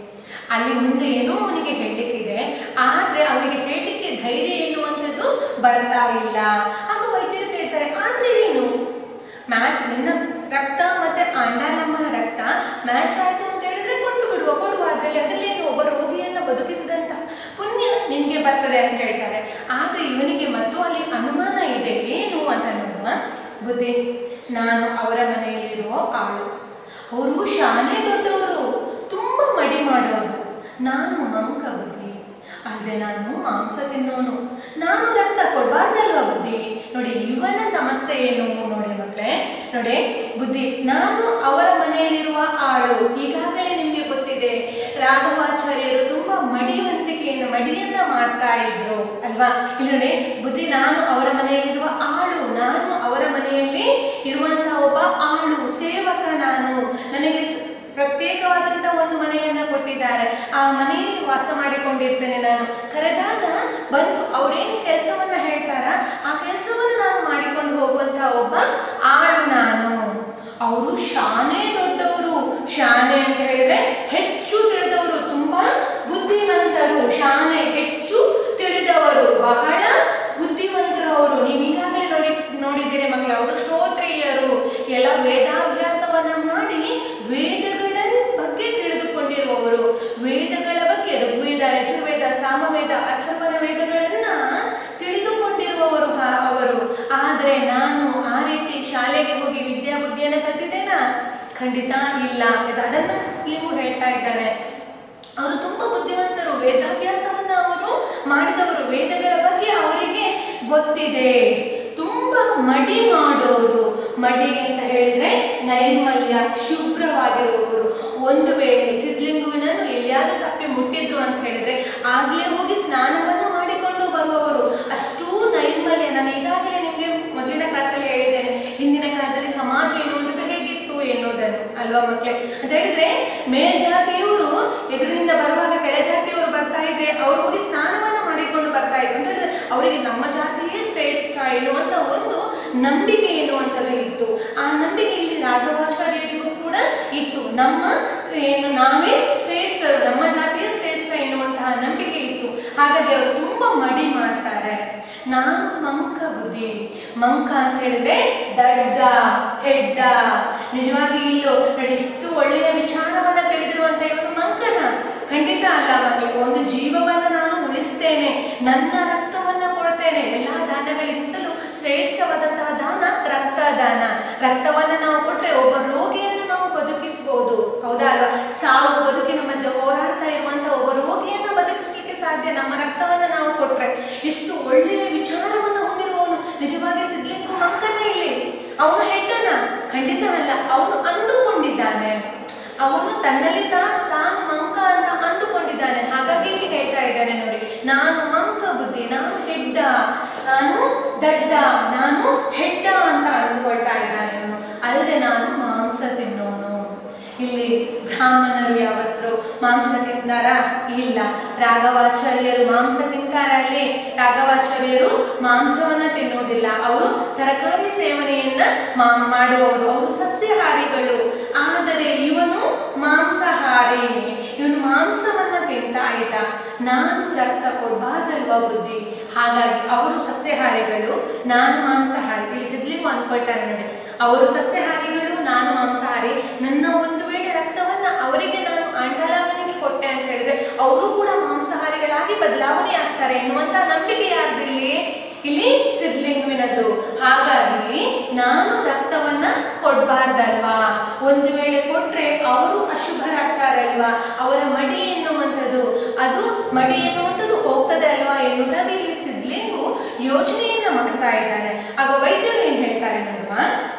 ಅಲ್ಲಿ ಮುಂದೆ ಏನೋ ಅವನಿಗೆ ಹೇಳಲಿಕ್ಕಿದೆ ಆದ್ರೆ ಅವನಿಗೆ ಹೇಳಲಿಕ್ಕೆ ಧೈರ್ಯ ಎನ್ನುವಂಥದ್ದು ಬರ್ತಾ ಇಲ್ಲ ಆಗ ವೈದ್ಯರು ಕೇಳ್ತಾರೆ ಆದ್ರೆ ಏನು ಮ್ಯಾಚ್ ನಿನ್ನ ರಕ್ತ ಮತ್ತೆ ಆಂಡಾಲಮ್ಮನ ರಕ್ತ ಮ್ಯಾಚ್ ಆಯ್ತು ಅಂತ ಹೇಳಿದ್ರೆ ಕೊಟ್ಟು ಬಿಡುವ ಕೊಡುವ ಅದರಲ್ಲಿ ಅದರಲ್ಲೇನು ಒಬ್ಬ ರೋಗಿಯನ್ನ ಬದುಕಿಸಿದಂತ ಪುಣ್ಯ ನಿನ್ಗೆ ಬರ್ತದೆ ಅಂತ ಹೇಳ್ತಾರೆ ಆದ್ರೆ ಇವನಿಗೆ ಮತ್ತು ಅಲ್ಲಿ ಅನುಮಾನ ಇದೆ ಏನು ಅಂತ ನೋಡುವ ಬುದ್ಧಿ ನಾನು ಅವರ ಮನೆಯಲ್ಲಿರುವ ಆಳು ಅವರು ಶಾಲೆ ದೊಡ್ಡವರು ತುಂಬಾ ಮಡಿ ಮಾಡೋರು ನಾನು ಮಂಕ ಬುದ್ಧಿ ಅಲ್ಲದೆ ನಾನು ಮಾಂಸ ತಿನ್ನೋನು ನಾನು ರಕ್ತ ಕೊಡಬಾರ್ದಲ್ವಾ ಬುದ್ಧಿ ನೋಡಿ ಇವನ ಸಮಸ್ಯೆ ಏನು ನೋಡಿ ಮಕ್ಕಳೇ ನೋಡಿ ಬುದ್ಧಿ ನಾನು ಅವರ ಮನೆಯಲ್ಲಿರುವ ಆಳು ಈಗಾಗಲೇ ನಿಮ್ಗೆ ಗೊತ್ತಿದೆ ರಾಘವಾಚಾರ್ಯರು ತುಂಬಾ ಮಡಿವಂತಿಕೆಯನ್ನು ಮಡಿಯನ್ನ ಮಾಡ್ತಾ ಇದ್ರು ಅಲ್ವಾ ಇಲ್ಲಿ ನೋಡಿ ಬುದ್ಧಿ ನಾನು ಅವರ ಮನೆಯಲ್ಲಿರುವ ಆಳು ನಾನು ಅವರ ಮನೆಯಲ್ಲಿ ಇರುವಂತಹ ಒಬ್ಬ ಆಳು ಸೇವಕ ನಾನು ನನಗೆ ಸ- ಪ್ರತ್ಯೇಕವಾದಂತ ಒಂದು ಮನೆಯನ್ನ ಕೊಟ್ಟಿದ್ದಾರೆ ಆ ಮನೆಯಲ್ಲಿ ವಾಸ ಮಾಡಿಕೊಂಡಿರ್ತೇನೆ ನಾನು ಕರೆದಾಗ ಬಂದು ಅವ್ರೇನು ಕೆಲಸವನ್ನ ಹೇಳ್ತಾರ ಆ ಕೆಲಸವನ್ನ ನಾನು ಮಾಡಿಕೊಂಡು ಹೋಗುವಂತ ಒಬ್ಬ ಆಳು ನಾನು ಅವರು ಶಾನೆ ದೊಡ್ಡವರು ಶಾನೆ ಅಂತ ಹೇಳಿದ್ರೆ ಹೆಚ್ಚು ತಿಳಿದವರು ತುಂಬಾ ಬುದ್ಧಿವಂತರು ಶಾನೆ ಹೆಚ್ಚು ತಿಳಿದವರು ಬಹಳ ಬುದ್ಧಿವಂತರು ಅವರು ನೀವು ಈಗಾಗಲೇ ನೋಡಿ ನೋಡಿದ್ದೀರಿ ಮಕ್ಕಳು ಅವರು ಶ್ರೋತ್ರಿಯರು ಎಲ್ಲ ವೇದಾಭ್ಯಾಸವನ್ನ ಮಾಡಿ ವೇದಗಳ ಬಗ್ಗೆ ತಿಳಿದುಕೊಂಡಿರುವವರು ವೇದಗಳ ಬಗ್ಗೆ ಋಗ್ವೇದ ಯಜುರ್ವೇದ ಸಾಮವೇದ ಅಥರ್ವಣ ವೇದಗಳನ್ನ ತಿಳಿದುಕೊಂಡಿರುವವರು ಹ- ಅವರು ಆದ್ರೆ ನಾನು ಆ ರೀತಿ ಶಾಲೆಗೆ ಹೋಗಿ ವಿದ್ಯಾ ಬುದ್ಧಿಯನ್ನ ಕಲ್ತಿದ್ದೇನಾ ಖಂಡಿತ ಇಲ್ಲ ಇದು ಅದನ್ನ ನೀವು ಹೇಳ್ತಾ ಇದ್ದಾನೆ ಅವರು ತುಂಬಾ ಬುದ್ಧಿವಂತರು ವೇದಾಭ್ಯಾಸವನ್ನ ಅವರು ಮಾಡಿದವರು ವೇದಗಳ ಬಗ್ಗೆ ಅವರಿಗೆ ಗೊತ್ತಿದೆ ತುಂಬಾ ಮಡಿ ಮಾಡೋರು ಮಡಿ ಅಂತ ಹೇಳಿದ್ರೆ ನೈರ್ಮಲ್ಯ ಶುಭ್ರವಾಗಿರುವವರು ಒಂದು ವೇಳೆ ಸಿದ್ಲಿಂಗುವಿನನ್ನು ಎಲ್ಲಿಯಾದ್ರೂ ತಪ್ಪಿ ಮುಟ್ಟಿದ್ರು ಅಂತ ಹೇಳಿದ್ರೆ ಆಗ್ಲೇ ಹೋಗಿ ಸ್ನಾನವನ್ನ ಮಾಡಿಕೊಂಡು ಬರುವವರು ಅಷ್ಟೂ ನೈರ್ಮಲ್ಯ ನಾನು ಈಗಾಗಲೇ ನಿಮ್ಗೆ ಮೊದಲಿನ ಕ್ಲಾಸಲ್ಲಿ ಹೇಳಿದ್ದೇನೆ ಹಿಂದಿನ ಕಾಲದಲ್ಲಿ ಸಮಾಜ ಎನ್ನುವುದು ಹೇಗಿತ್ತು ಎನ್ನುವುದನ್ನು ಅಲ್ವಾ ಮಕ್ಕಳೇ ಅಂತ ಹೇಳಿದ್ರೆ ಮೇಲ್ಜಾತಿಯವರು ಎದುರಿನಿಂದ ಬರುವಾಗ ಕೆಳಜಾತಿಯವರು ಬರ್ತಾ ಇದ್ರೆ ಅವ್ರು ಹೋಗಿ ಸ್ನಾನವನ್ನ ಮಾಡಿಕೊಂಡು ಬರ್ತಾ ಇದ್ರು ಅಂತ ಹೇಳಿದ್ರೆ ಅವರಿಗೆ ನಮ್ಮ ಜಾತಿಯೇ ಶ್ರೇಷ್ಠ ಎನ್ನುವಂತ ಒಂದು ನಂಬಿಕೆ ಎನ್ನುವಂಥದ್ದು ಇತ್ತು ಆ ನಂಬಿಕೆ ಇಲ್ಲಿ ರಾಘವಾಚಾರ್ಯರಿಗೂ ಕೂಡ ಇತ್ತು ನಮ್ಮ ಏನು ನಾವೇ ಶ್ರೇಷ್ಠರು ನಮ್ಮ ಜಾತಿಯ ಶ್ರೇಷ್ಠ ಎನ್ನುವಂತಹ ನಂಬಿಕೆ ಇತ್ತು ಹಾಗಾಗಿ ಅವರು ತುಂಬಾ ಮಡಿ ಮಾಡ್ತಾರೆ ನಾನು ಮಂಕ ಬುದ್ಧಿ ಮಂಕ ಅಂತ ಹೇಳಿದ್ರೆ ದಡ್ಡ ಹೆಡ್ಡ ನಿಜವಾಗಿ ಇಲ್ಲೋ ನೋಡಿ ಎಷ್ಟು ಒಳ್ಳೆಯ ವಿಚಾರವನ್ನ ತಿಳಿದಿರುವಂತ ಇವನು ಮಂಕನ ಖಂಡಿತ ಅಲ್ಲ ಮಕ್ಕಳು ಒಂದು ಜೀವವನ್ನ ನಾನು ಉಳಿಸ್ತೇನೆ ನನ್ನ ರಕ್ತವನ್ನ ಕೊಡ್ತೇನೆ ಎಲ್ಲಾ ದಾನಗಳಿಗಿಂತಲೂ ಶ್ರೇಷ್ಠವಾದಂತಹ ದಾನ ರಕ್ತದಾನ ರಕ್ತವನ್ನ ನಾವು ಕೊಟ್ರೆ ಒಬ್ಬ ರೋಗಿಯನ್ನು ನಾವು ಬದುಕಿಸಬಹುದು ಹೌದಾ ಅಲ್ವಾ ಸಾವು ಬದುಕಿನ ಮಧ್ಯೆ ಹೋರಾಡ್ತಾ ಇರುವಂತಹ ಒಬ್ಬ ರೋಗಿಯನ್ನು ಬದುಕಿಸ್ಲಿಕ್ಕೆ ಸಾಧ್ಯ ನಮ್ಮ ರಕ್ತವನ್ನ ನಾವು ಕೊಟ್ರೆ ಇಷ್ಟು ಒಳ್ಳೆಯ ವಿಚಾರವನ್ನು ಹೊಂದಿರುವವನು ನಿಜವಾಗಿ ಸಿದ್ಲಿಂಗು ಮಂಕನ ಇಲ್ಲಿ ಅವನು ಹೆಡ್ಡನ ಖಂಡಿತ ಅಲ್ಲ ಅವನು ಅಂದುಕೊಂಡಿದ್ದಾನೆ ಅವನು ತನ್ನಲ್ಲಿ ತಾನು ತಾನು ಮಂಕ ಅಂತ ಅಂದುಕೊಂಡಿದ್ದಾನೆ ಹಾಗಾಗಿ ಇಲ್ಲಿ ಹೇಳ್ತಾ ಇದ್ದಾನೆ ನೋಡಿ ನಾನು ಮಂಕ ಬುದ್ಧಿ ನಾನು ಹೆಡ್ಡ ನಾನು ದಡ್ಡ ನಾನು ಹೆಡ್ಡ ಅಂತ ಅಂದುಕೊಳ್ತಾ ಇದ್ದಾನೆ ಅವನು ಅಲ್ಲದೆ ನಾನು ಮಾಂಸ ತಿನ್ನೋನು ಇಲ್ಲಿ ಬ್ರಾಹ್ಮಣರು ಯಾವತ್ತೂ ಮಾಂಸ ತಿಂತಾರ ಇಲ್ಲ ರಾಘವಾಚಾರ್ಯರು ಮಾಂಸ ತಿಂತಾರ ಅಲ್ಲಿ ರಾಘವಾಚಾರ್ಯರು ಮಾಂಸವನ್ನ ತಿನ್ನೋದಿಲ್ಲ ಅವರು ತರಕಾರಿ ಸೇವನೆಯನ್ನ ಮಾ- ಮಾಡುವವರು ಅವರು ಸಸ್ಯಾಹಾರಿಗಳು ಆದರೆ ಇವನು ಮಾಂಸಾಹಾರಿ ಇವನು ಮಾಂಸವನ್ನ ತಿಂತಾ ಇದ್ದ ನಾನು ರಕ್ತ ಕೊಡಬಾರ್ದಲ್ವಾ ಬುದ್ಧಿ ಹಾಗಾಗಿ ಅವರು ಸಸ್ಯಾಹಾರಿಗಳು ನಾನು ಮಾಂಸಾಹಾರಿ ಇಲ್ಲಿ ಸಿದ್ಲಿಂಗು ಅನ್ಕೊಳ್ತಾರೆ ನೋಡಿ ಅವರು ಸಸ್ಯಾಹಾರಿಗಳು ನಾನು ಮಾಂಸಾಹಾರಿ ನನ್ನ ಒಂದು ವೇಳೆ ರಕ್ತವನ್ನ ಅವರಿಗೆ ನಾನು ಆಂಡಾಲಮ್ಮನಿಗೆ ಕೊಟ್ಟೆ ಅಂತ ಹೇಳಿದ್ರೆ ಅವರು ಕೂಡ ಮಾಂಸಾಹಾರಿಗಳಾಗಿ ಬದಲಾವಣೆ ಆಗ್ತಾರೆ ಎನ್ನುವಂತ ನಂಬಿಕೆ ಯಾರ್ದಿಲ್ಲಿ ಇಲ್ಲಿ ಸಿದ್ಲಿಂಗುವಿನದ್ದು ಹಾಗಾಗಿ ನಾನು ರಕ್ತವನ್ನ ಕೊಡ್ಬಾರ್ದಲ್ವಾ ಒಂದು ವೇಳೆ ಕೊಟ್ರೆ ಅವರು ಅಶುಭರಾಗ್ತಾರಲ್ವಾ ಅವರ ಮಡಿ ಎನ್ನುವಂಥದ್ದು ಅದು ಮಡಿ ಎನ್ನುವಂಥದ್ದು ಹೋಗ್ತದೆ ಅಲ್ವಾ ಎನ್ನುವುದಾಗಿ ಇಲ್ಲಿ ಸಿದ್ಲಿಂಗು ಯೋಚನೆಯನ್ನ ಮಾಡ್ತಾ ಇದ್ದಾನೆ ಆಗ ವೈದ್ಯರು ಏನ್ ಹೇಳ್ತಾರೆ ನೋಡುವ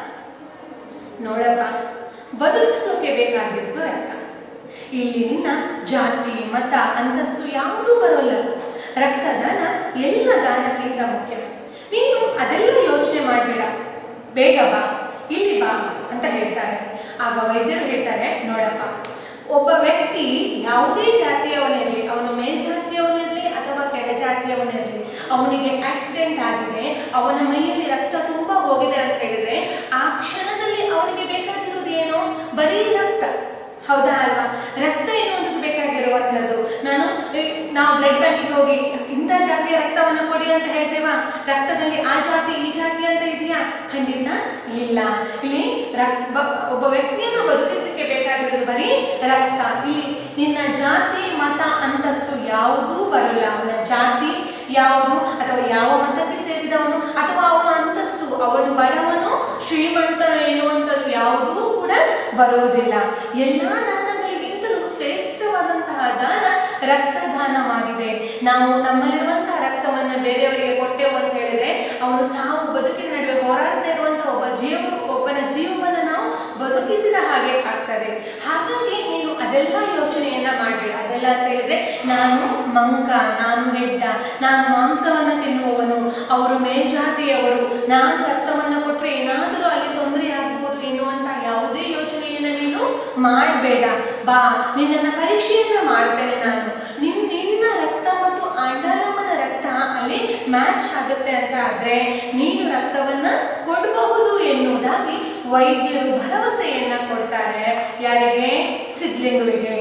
ನೋಡಪ್ಪ ಬದುಕಿಸೋಕೆ ಬೇಕಾಗಿರೋದು ರಕ್ತ ಇಲ್ಲಿ ನಿನ್ನ ಜಾತಿ ಮತ ಅಂತಸ್ತು ಯಾವುದೂ ಬರೋಲ್ಲ ರಕ್ತದಾನ ಎಲ್ಲ ದಾನಕ್ಕಿಂತ ಮುಖ್ಯ ನೀನು ಅದೆಲ್ಲ ಯೋಚನೆ ಮಾಡಬೇಡ ಬೇಗ ಬಾ ಇಲ್ಲಿ ಬಾ ಅಂತ ಹೇಳ್ತಾರೆ ಆಗ ವೈದ್ಯರು ಹೇಳ್ತಾರೆ ನೋಡಪ್ಪ ಒಬ್ಬ ವ್ಯಕ್ತಿ ಯಾವುದೇ ಜಾತಿಯವನಿರಲಿ ಅವನು ಮೇಲ್ಜಾತಿಯವನಿರಲಿ ಅಥವಾ ಕೆಳಜಾತಿಯವನಿರಲಿ ಅವನಿಗೆ ಆಕ್ಸಿಡೆಂಟ್ ಆಗಿದೆ ಅವನ ಮೈಯಲ್ಲಿ ರಕ್ತ ತುಂಬಾ ಹೋಗಿದೆ ಅಂತ ಹೇಳಿದ್ರೆ ಆ ಕ್ಷಣದಲ್ಲಿ ಅವನಿಗೆ ಬೇಕಾಗಿರೋದು ಏನು ಬರೀ ರಕ್ತ ಹೌದಾ ಅಲ್ವಾ ರಕ್ತ ಏನು ಅಂತ ಬೇಕಾಗಿರುವಂಥದ್ದು ನಾನು ಏ, ನಾವು ಬ್ಲಡ್ ಬ್ಯಾಂಕಿಗೆ ಹೋಗಿ ಇಂಥ ಜಾತಿಯ ರಕ್ತವನ್ನು ಕೊಡಿ ಅಂತ ಹೇಳ್ತೇವಾ ರಕ್ತದಲ್ಲಿ ಆ ಜಾತಿ ಈ ಜಾತಿ ಅಂತ ಇದೆಯಾ ಖಂಡಿತ ಇಲ್ಲ ಇಲ್ಲಿ ರಕ್- ಬ- ಒಬ್ಬ ವ್ಯಕ್ತಿಯನ್ನು ಬದುಕಿಸಲಿಕ್ಕೆ ಬೇಕಾಗಿರೋದು ಬರೀ ರಕ್ತ ಇಲ್ಲಿ ನಿನ್ನ ಜಾತಿ ಮತ ಅಂತಸ್ತು ಯಾವುದೂ ಬರಲ್ಲ ಅವನ ಜಾತಿ ಯಾವುದು ಅಥವಾ ಯಾವ ಮತಕ್ಕೆ ಸೇರಿದವನು ಅಥವಾ ಅವನ ಅಂತಸ್ತು ಅವನು ಬಡವನು ಶ್ರೀಮಂತನು ಎನ್ನುವಂಥದ್ದು ಯಾವುದೂ ಕೂಡ ಬರುವುದಿಲ್ಲ ಎಲ್ಲಾ ದಾನಗಳಿಗಿಂತಲೂ ಶ್ರೇಷ್ಠವಾದಂತಹ ದಾನ ರಕ್ತದಾನವಾಗಿದೆ ನಾವು ನಮ್ಮಲ್ಲಿರುವಂತಹ ರಕ್ತವನ್ನು ಬೇರೆಯವರಿಗೆ ಕೊಟ್ಟೆವು ಅಂತ ಹೇಳಿದ್ರೆ ಅವನು ಸಾವು ಬದುಕಿನ ನಡುವೆ ಹೋರಾಡ್ತಾ ಇರುವಂತಹ ಒಬ್ಬ ಜೀವ ಒಬ್ಬನ ಜೀವವನ್ನು ನಾವು ಬದುಕಿಸಿದ ಹಾಗೆ ಆಗ್ತದೆ ಹಾಗಾಗಿ ನೀನು ಅದೆಲ್ಲ ಯೋಚನೆಯನ್ನ ಮಾಡಬೇಡ ಅದೆಲ್ಲ ಅಂತ ಹೇಳಿದ್ರೆ ನಾನು ಮಂಕ ನಾನು ಹೆಡ್ಡ ನಾನು ಮಾಂಸವನ್ನು ತಿನ್ನುವವನು ಅವರು ಮೇಲ್ಜಾತಿಯವರು ನಾನು ರಕ್ತವನ್ನು ಕೊಟ್ಟರೆ ಏನಾದರೂ ಅಲ್ಲಿ ತೊಂದರೆ ಆಗ್ಬೋದು ಎನ್ನುವಂತ ಯಾವುದೇ ಯೋಚನೆಯನ್ನ ನೀನು ಮಾಡಬೇಡ ಬಾ ನಿನ್ನನ್ನ ಪರೀಕ್ಷೆಯನ್ನ ಮಾಡ್ತೇನೆ ನಾನು ನಿನ್ ನಿನ್ನ ರಕ್ತ ಮತ್ತು ಆಂಡಾಲಮ್ಮನ ರಕ್ತ ಅಲ್ಲಿ ಮ್ಯಾಚ್ ಆಗುತ್ತೆ ಅಂತ ಆದ್ರೆ ನೀನು ರಕ್ತವನ್ನ ಕೊಡಬಹುದು ಎನ್ನುವುದಾಗಿ ವೈದ್ಯರು ಭರವಸೆಯನ್ನ ಕೊಡ್ತಾರೆ ಯಾರಿಗೆ ಸಿದ್ಲಿಂಗುವಿಗೆ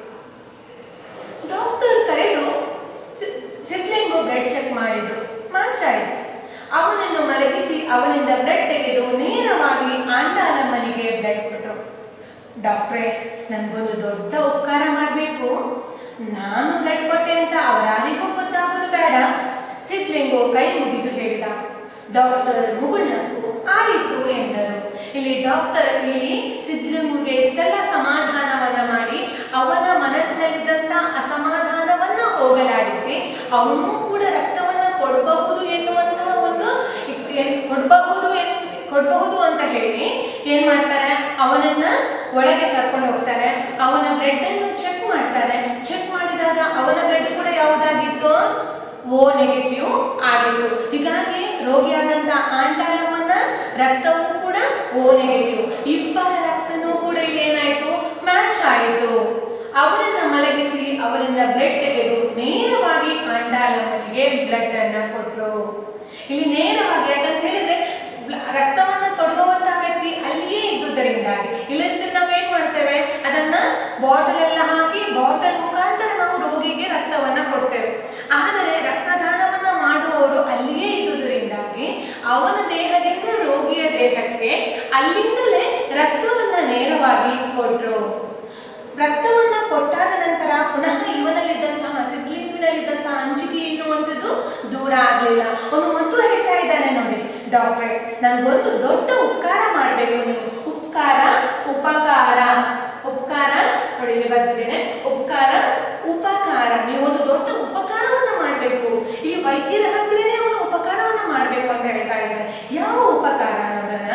ಡಾಕ್ಟರ್ ಕರೆದು ಸಿ- ಸಿದ್ಲಿಂಗು ಬ್ಲಡ್ ಚೆಕ್ ಮಾಡಿದ್ರು ಮ್ಯಾಚ್ ಆಯ್ತು ಅವನನ್ನು ಮಲಗಿಸಿ ಅವನಿಂದ ಬ್ಲಡ್ ತೆಗೆದು ನೇರವಾಗಿ ಆಂಡಾಲಮ್ಮನಿಗೆ ಬ್ಲಡ್ ಕೊಟ್ಟರು ಡಾಕ್ಟ್ರೇ ನನ್ಗೊಂದು ದೊಡ್ಡ ಉಪಕಾರ ಮಾಡಬೇಕು ನಾನು ಬ್ಲಡ್ ಕೊಟ್ಟೆ ಅಂತ ಅವರಾರಿಗೂ ಗೊತ್ತಾಗೋದು ಬೇಡ ಸಿದ್ಲಿಂಗು ಕೈ ಮುಗಿದು ಹೇಳಿದ ಡಾಕ್ಟರ್ ಮುಗುಳ್ನಕ್ಕು ಆಯಿತು ಎಂದರು ಇಲ್ಲಿ ಡಾಕ್ಟರ್ ಇಲ್ಲಿ ಸಿದ್ಲಿಂಗುಗೆ ಇಷ್ಟೆಲ್ಲ ಸಮಾಧಾನವನ್ನ ಮಾಡಿ ಅವನ ಮನಸ್ಸಿನಲ್ಲಿದ್ದಂತ ಅಸಮಾಧಾನವನ್ನ ಹೋಗಲಾಡಿಸಿ ಅವನು ಕೂಡ ರಕ್ತವನ್ನ ಕೊಡಬಹುದು ಎನ್ನುವಂತಹ ಒಂದು ಏನ್ ಕೊಡಬಹುದು ಎನ್- ಕೊಡಬಹುದು ಅಂತ ಹೇಳಿ ಏನ್ ಮಾಡ್ತಾರೆ ಅವನನ್ನ ಒಳಗೆ ಕರ್ಕೊಂಡು ಹೋಗ್ತಾರೆ ಅವನ ಬ್ಲಡ್ ಅನ್ನು ಚೆಕ್ ಮಾಡ್ತಾರೆ ಚೆಕ್ ಮಾಡಿದಾಗ ಅವನ ಬ್ಲಡ್ ಕೂಡ ಯಾವುದಾಗಿತ್ತು ಓ ನೆಗೆಟಿವ್ ಆಗಿತ್ತು ಹೀಗಾಗಿ ರೋಗಿಯಾದಂತ ಆಂಟಾಲಮ್ಮನ ರಕ್ತವೂ ಕೂಡ ಓ ನೆಗೆಟಿವ್ ಇಬ್ಬರ ರಕ್ತನೂ ಕೂಡ ಇಲ್ಲಿ ಏನಾಯ್ತು ಮ್ಯಾಚ್ ಆಯಿತು ಅವರನ್ನ ಮಲಗಿಸಿ ಅವರಿಂದ ಬ್ಲಡ್ ತೆಗೆದು ನೇರವಾಗಿ ಆಂಡಾಲಮ್ಮನಿಗೆ ಬ್ಲಡ್ ಅನ್ನ ಕೊಟ್ರು ಇಲ್ಲಿ ನೇರವಾಗಿ ಯಾಕಂತ ಹೇಳಿದ್ರೆ ಬ್ಲ- ರಕ್ತವನ್ನ ಕೊಡುವಂತಹ ವ್ಯಕ್ತಿ ಅಲ್ಲಿಯೇ ಇದ್ದುದರಿಂದಾಗಿ ಇಲ್ಲದಿದ್ರೆ ನಾವೇನ್ ಮಾಡ್ತೇವೆ ಅದನ್ನ ಬಾಟಲ್ ಎಲ್ಲ ಹಾಕಿ ಬಾಟಲ್ ಮುಖಾಂತರ ನಾವು ರೋಗಿಗೆ ರಕ್ತವನ್ನ ಕೊಡ್ತೇವೆ ಆದರೆ ರಕ್ತದಾನವನ್ನ ಮಾಡುವವರು ಅಲ್ಲಿಯೇ ಇದ್ದುದರಿಂದಾಗಿ ಅವನ ದೇಹದಿಂದ ರೋಗಿಯ ದೇಹಕ್ಕೆ ಅಲ್ಲಿಂದಲೇ ರಕ್ತವನ್ನ ನೇರವಾಗಿ ಕೊಟ್ರು ರಕ್ತವನ್ನ ಕೊಟ್ಟಾದ ನಂತರ ಪುನಃ ಇವನಲ್ಲಿದ್ದಂತಹ ಸಿದ್ಲಿಂಗಿನಲ್ಲಿದ್ದಂತಹ ಅಂಜಿಕೆ ಎನ್ನುವಂಥದ್ದು ದೂರ ಆಗ್ಲಿಲ್ಲ ಅವನು ಮತ್ತು ಹೇಳ್ತಾ ಇದ್ದಾನೆ ನೋಡಿ ಡಾಕ್ಟ್ರೆ ನನ್ಗೊಂದು ದೊಡ್ಡ ಉಪಕಾರ ಮಾಡಬೇಕು ನೀವು ಉಪಕಾರ ಉಪಕಾರ ಉಪಕಾರ ನೋಡಿ ಇಲ್ಲಿ ಬರ್ತಿದ್ದೇನೆ ಉಪಕಾರ ಉಪಕಾರ ನೀವು ಒಂದು ದೊಡ್ಡ ಉಪಕಾರವನ್ನ ಮಾಡಬೇಕು ಈ ವೈದ್ಯರ ಹತ್ರನೇ ಅವನು ಉಪಕಾರವನ್ನ ಮಾಡಬೇಕು ಅಂತ ಹೇಳ್ತಾ ಇದ್ದಾನೆ ಯಾವ ಉಪಕಾರ ಅನ್ನೋದನ್ನ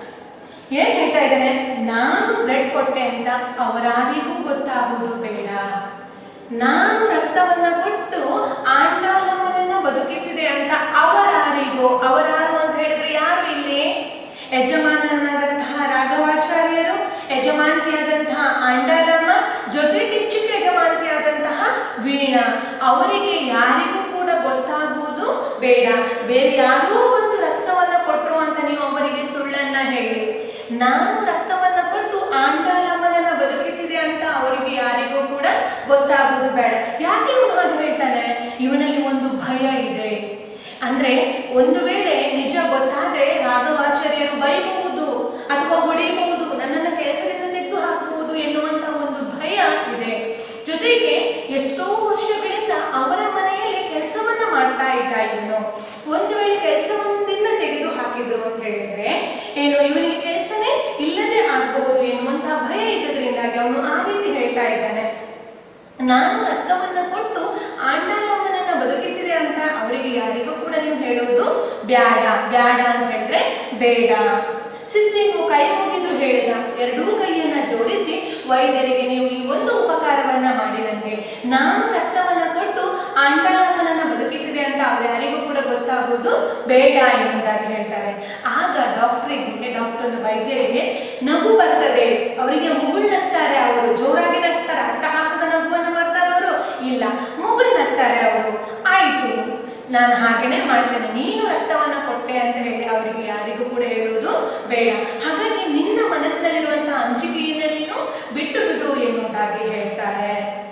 ಏನ್ ಹೇಳ್ತಾ ಇದ್ದಾನೆ ನಾನು ಬ್ಲಡ್ ಕೊಟ್ಟೆ ಅಂತ ಅವರಾರಿಗೂ ಗೊತ್ತಾಗುವುದು ಬೇಡ ನಾನು ರಕ್ತವನ್ನ ಕೊಟ್ಟು ಆಂಡಾಲಮ್ಮನನ್ನ ಬದುಕಿಸಿದೆ ಅಂತ ಅವರಾರಿಗೂ ಅವರಾರು ಅಂತ ಹೇಳಿದ್ರೆ ಯಾರು ಇಲ್ಲಿ ಯಜಮಾನನಾದಂತಹ ರಾಘವಾಚಾರ್ಯರು ಯಜಮಾಂತಿಯಾದಂತಹ ಆಂಡಾಲಮ್ಮ ಜೊತೆಗೆ ಚಿಕ್ಕ ಯಜಮಾಂತಿಯಾದಂತಹ ವೀಣಾ ಅವರಿಗೆ ಯಾರಿಗೂ ಕೂಡ ಗೊತ್ತಾಗುವುದು ಬೇಡ ಬೇರೆ ಯಾರೋ ಒಂದು ರಕ್ತವನ್ನ ಕೊಟ್ಟರು ಅಂತ ನೀವು ಅವರಿಗೆ ಸುಳ್ಳನ್ನ ಹೇಳಿ ನಾನು ರಕ್ತವನ್ನ ಕೊಟ್ಟು ಆಂಡಾಲಮ್ಮನನ್ನ ಬದುಕಿಸಿದೆ ಅಂತ ಅವರಿಗೆ ಯಾರಿಗೂ ಕೂಡ ಗೊತ್ತಾಗುವುದು ಬೇಡ ಯಾಕೆ ಇವನು ಹಾಗೆ ಹೇಳ್ತಾನೆ ಇವನಲ್ಲಿ ಒಂದು ಭಯ ಇದೆ ಅಂದ್ರೆ ಒಂದು ವೇಳೆ ನಿಜ ಗೊತ್ತಾದ್ರೆ ರಾಘವಾಚಾರ್ಯರು ಬೈಬಹುದು ಅಥವಾ ಹೊಡೆಯಬಹುದು ನನ್ನನ್ನ ಕೆಲಸದಿಂದ ತೆಗೆದು ಹಾಕಬಹುದು ಎನ್ನುವಂತ ಒಂದು ಭಯ ಇದೆ ಜೊತೆಗೆ ಎಷ್ಟೋ ವರ್ಷಗಳಿಂದ ಅವರ ಮನೆಯಲ್ಲಿ ಕೆಲಸವನ್ನ ಮಾಡ್ತಾ ಇದ್ದ ಇವನು ಒಂದು ವೇಳೆ ಕೆಲಸವೊಂದಿಂದ ತೆಗೆದು ಹಾಕಿದ್ರು ಅಂತ ಹೇಳಿದ್ರೆ ಏನು ಇವನಿಗೆ ಕೆಲಸನೇ ಇಲ್ಲದೆ ಆಗಬಹುದು ಎನ್ನುವಂತಹ ಭಯ ಇದ್ದದ್ರಿಂದಾಗಿ ಅವನು ಆ ರೀತಿ ಹೇಳ್ತಾ ಇದ್ದಾನೆ ನಾನು ರಕ್ತವನ್ನ ಕೊಟ್ಟು ಆಂಡಾಲಮ್ಮನನ್ನ ಬದುಕಿಸಿದೆ ಅಂತ ಅವರಿಗೆ ಯಾರಿಗೂ ಕೂಡ ನೀವು ಹೇಳೋದು ಬ್ಯಾಡ ಬ್ಯಾಡ ಅಂತ ಹೇಳಿದ್ರೆ ಬೇಡ ಸಿದ್ಲಿಂಗು ಕೈ ಮುಗಿದು ಹೇಳಿದ ಎರಡೂ ಕೈಯನ್ನ ಜೋಡಿಸಿ ವೈದ್ಯರಿಗೆ ನೀವು ಈ ಒಂದು ಉಪಕಾರವನ್ನ ಮಾಡಿ ನನಗೆ ನಾನು ರಕ್ತವನ್ನ ಕೊಟ್ಟು ಆಂಡಾಲಮ್ಮನನ್ನ ಬದುಕಿಸಿದೆ ಅಂತ ಅವ್ರು ಯಾರಿಗೂ ಕೂಡ ಗೊತ್ತಾಗುವುದು ಬೇಡ ಎಂಬುದಾಗಿ ಹೇಳ್ತಾರೆ ಆಗ ಡಾಕ್ಟರಿಗೆ ಡಾಕ್ಟರ್ ವೈದ್ಯರಿಗೆ ನಗು ಬರ್ತದೆ ಅವರಿಗೆ ಮುಗುಳ್ ನಗ್ತಾರೆ ಅವರು ಜೋರಾಗಿ ನಗ್ತಾರೆ ಅಟ್ಟಹಾಸದ ನಗುವನ್ನ ಮಾಡ್ತಾರೆ ಅವರು ಇಲ್ಲ ಮುಗುಳ್ ನಗ್ತಾರೆ ಅವರು ಆಯ್ತು ನಾನು ಹಾಗೇನೆ ಮಾಡ್ತೇನೆ ನೀನು ರಕ್ತವನ್ನ ಕೊಟ್ಟೆ ಅಂತ ಹೇಳಿ ಅವರಿಗೆ ಯಾರಿಗೂ ಕೂಡ ಹೇಳುವುದು ಬೇಡ ಹಾಗಾಗಿ ನಿನ್ನ ಮನಸ್ಸಿನಲ್ಲಿರುವಂತಹ ಅಂಜಿಕೆಯಿಂದ ನೀನು ಬಿಟ್ಟು ಬಿಡು ಎನ್ನುವುದಾಗಿ ಹೇಳ್ತಾರೆ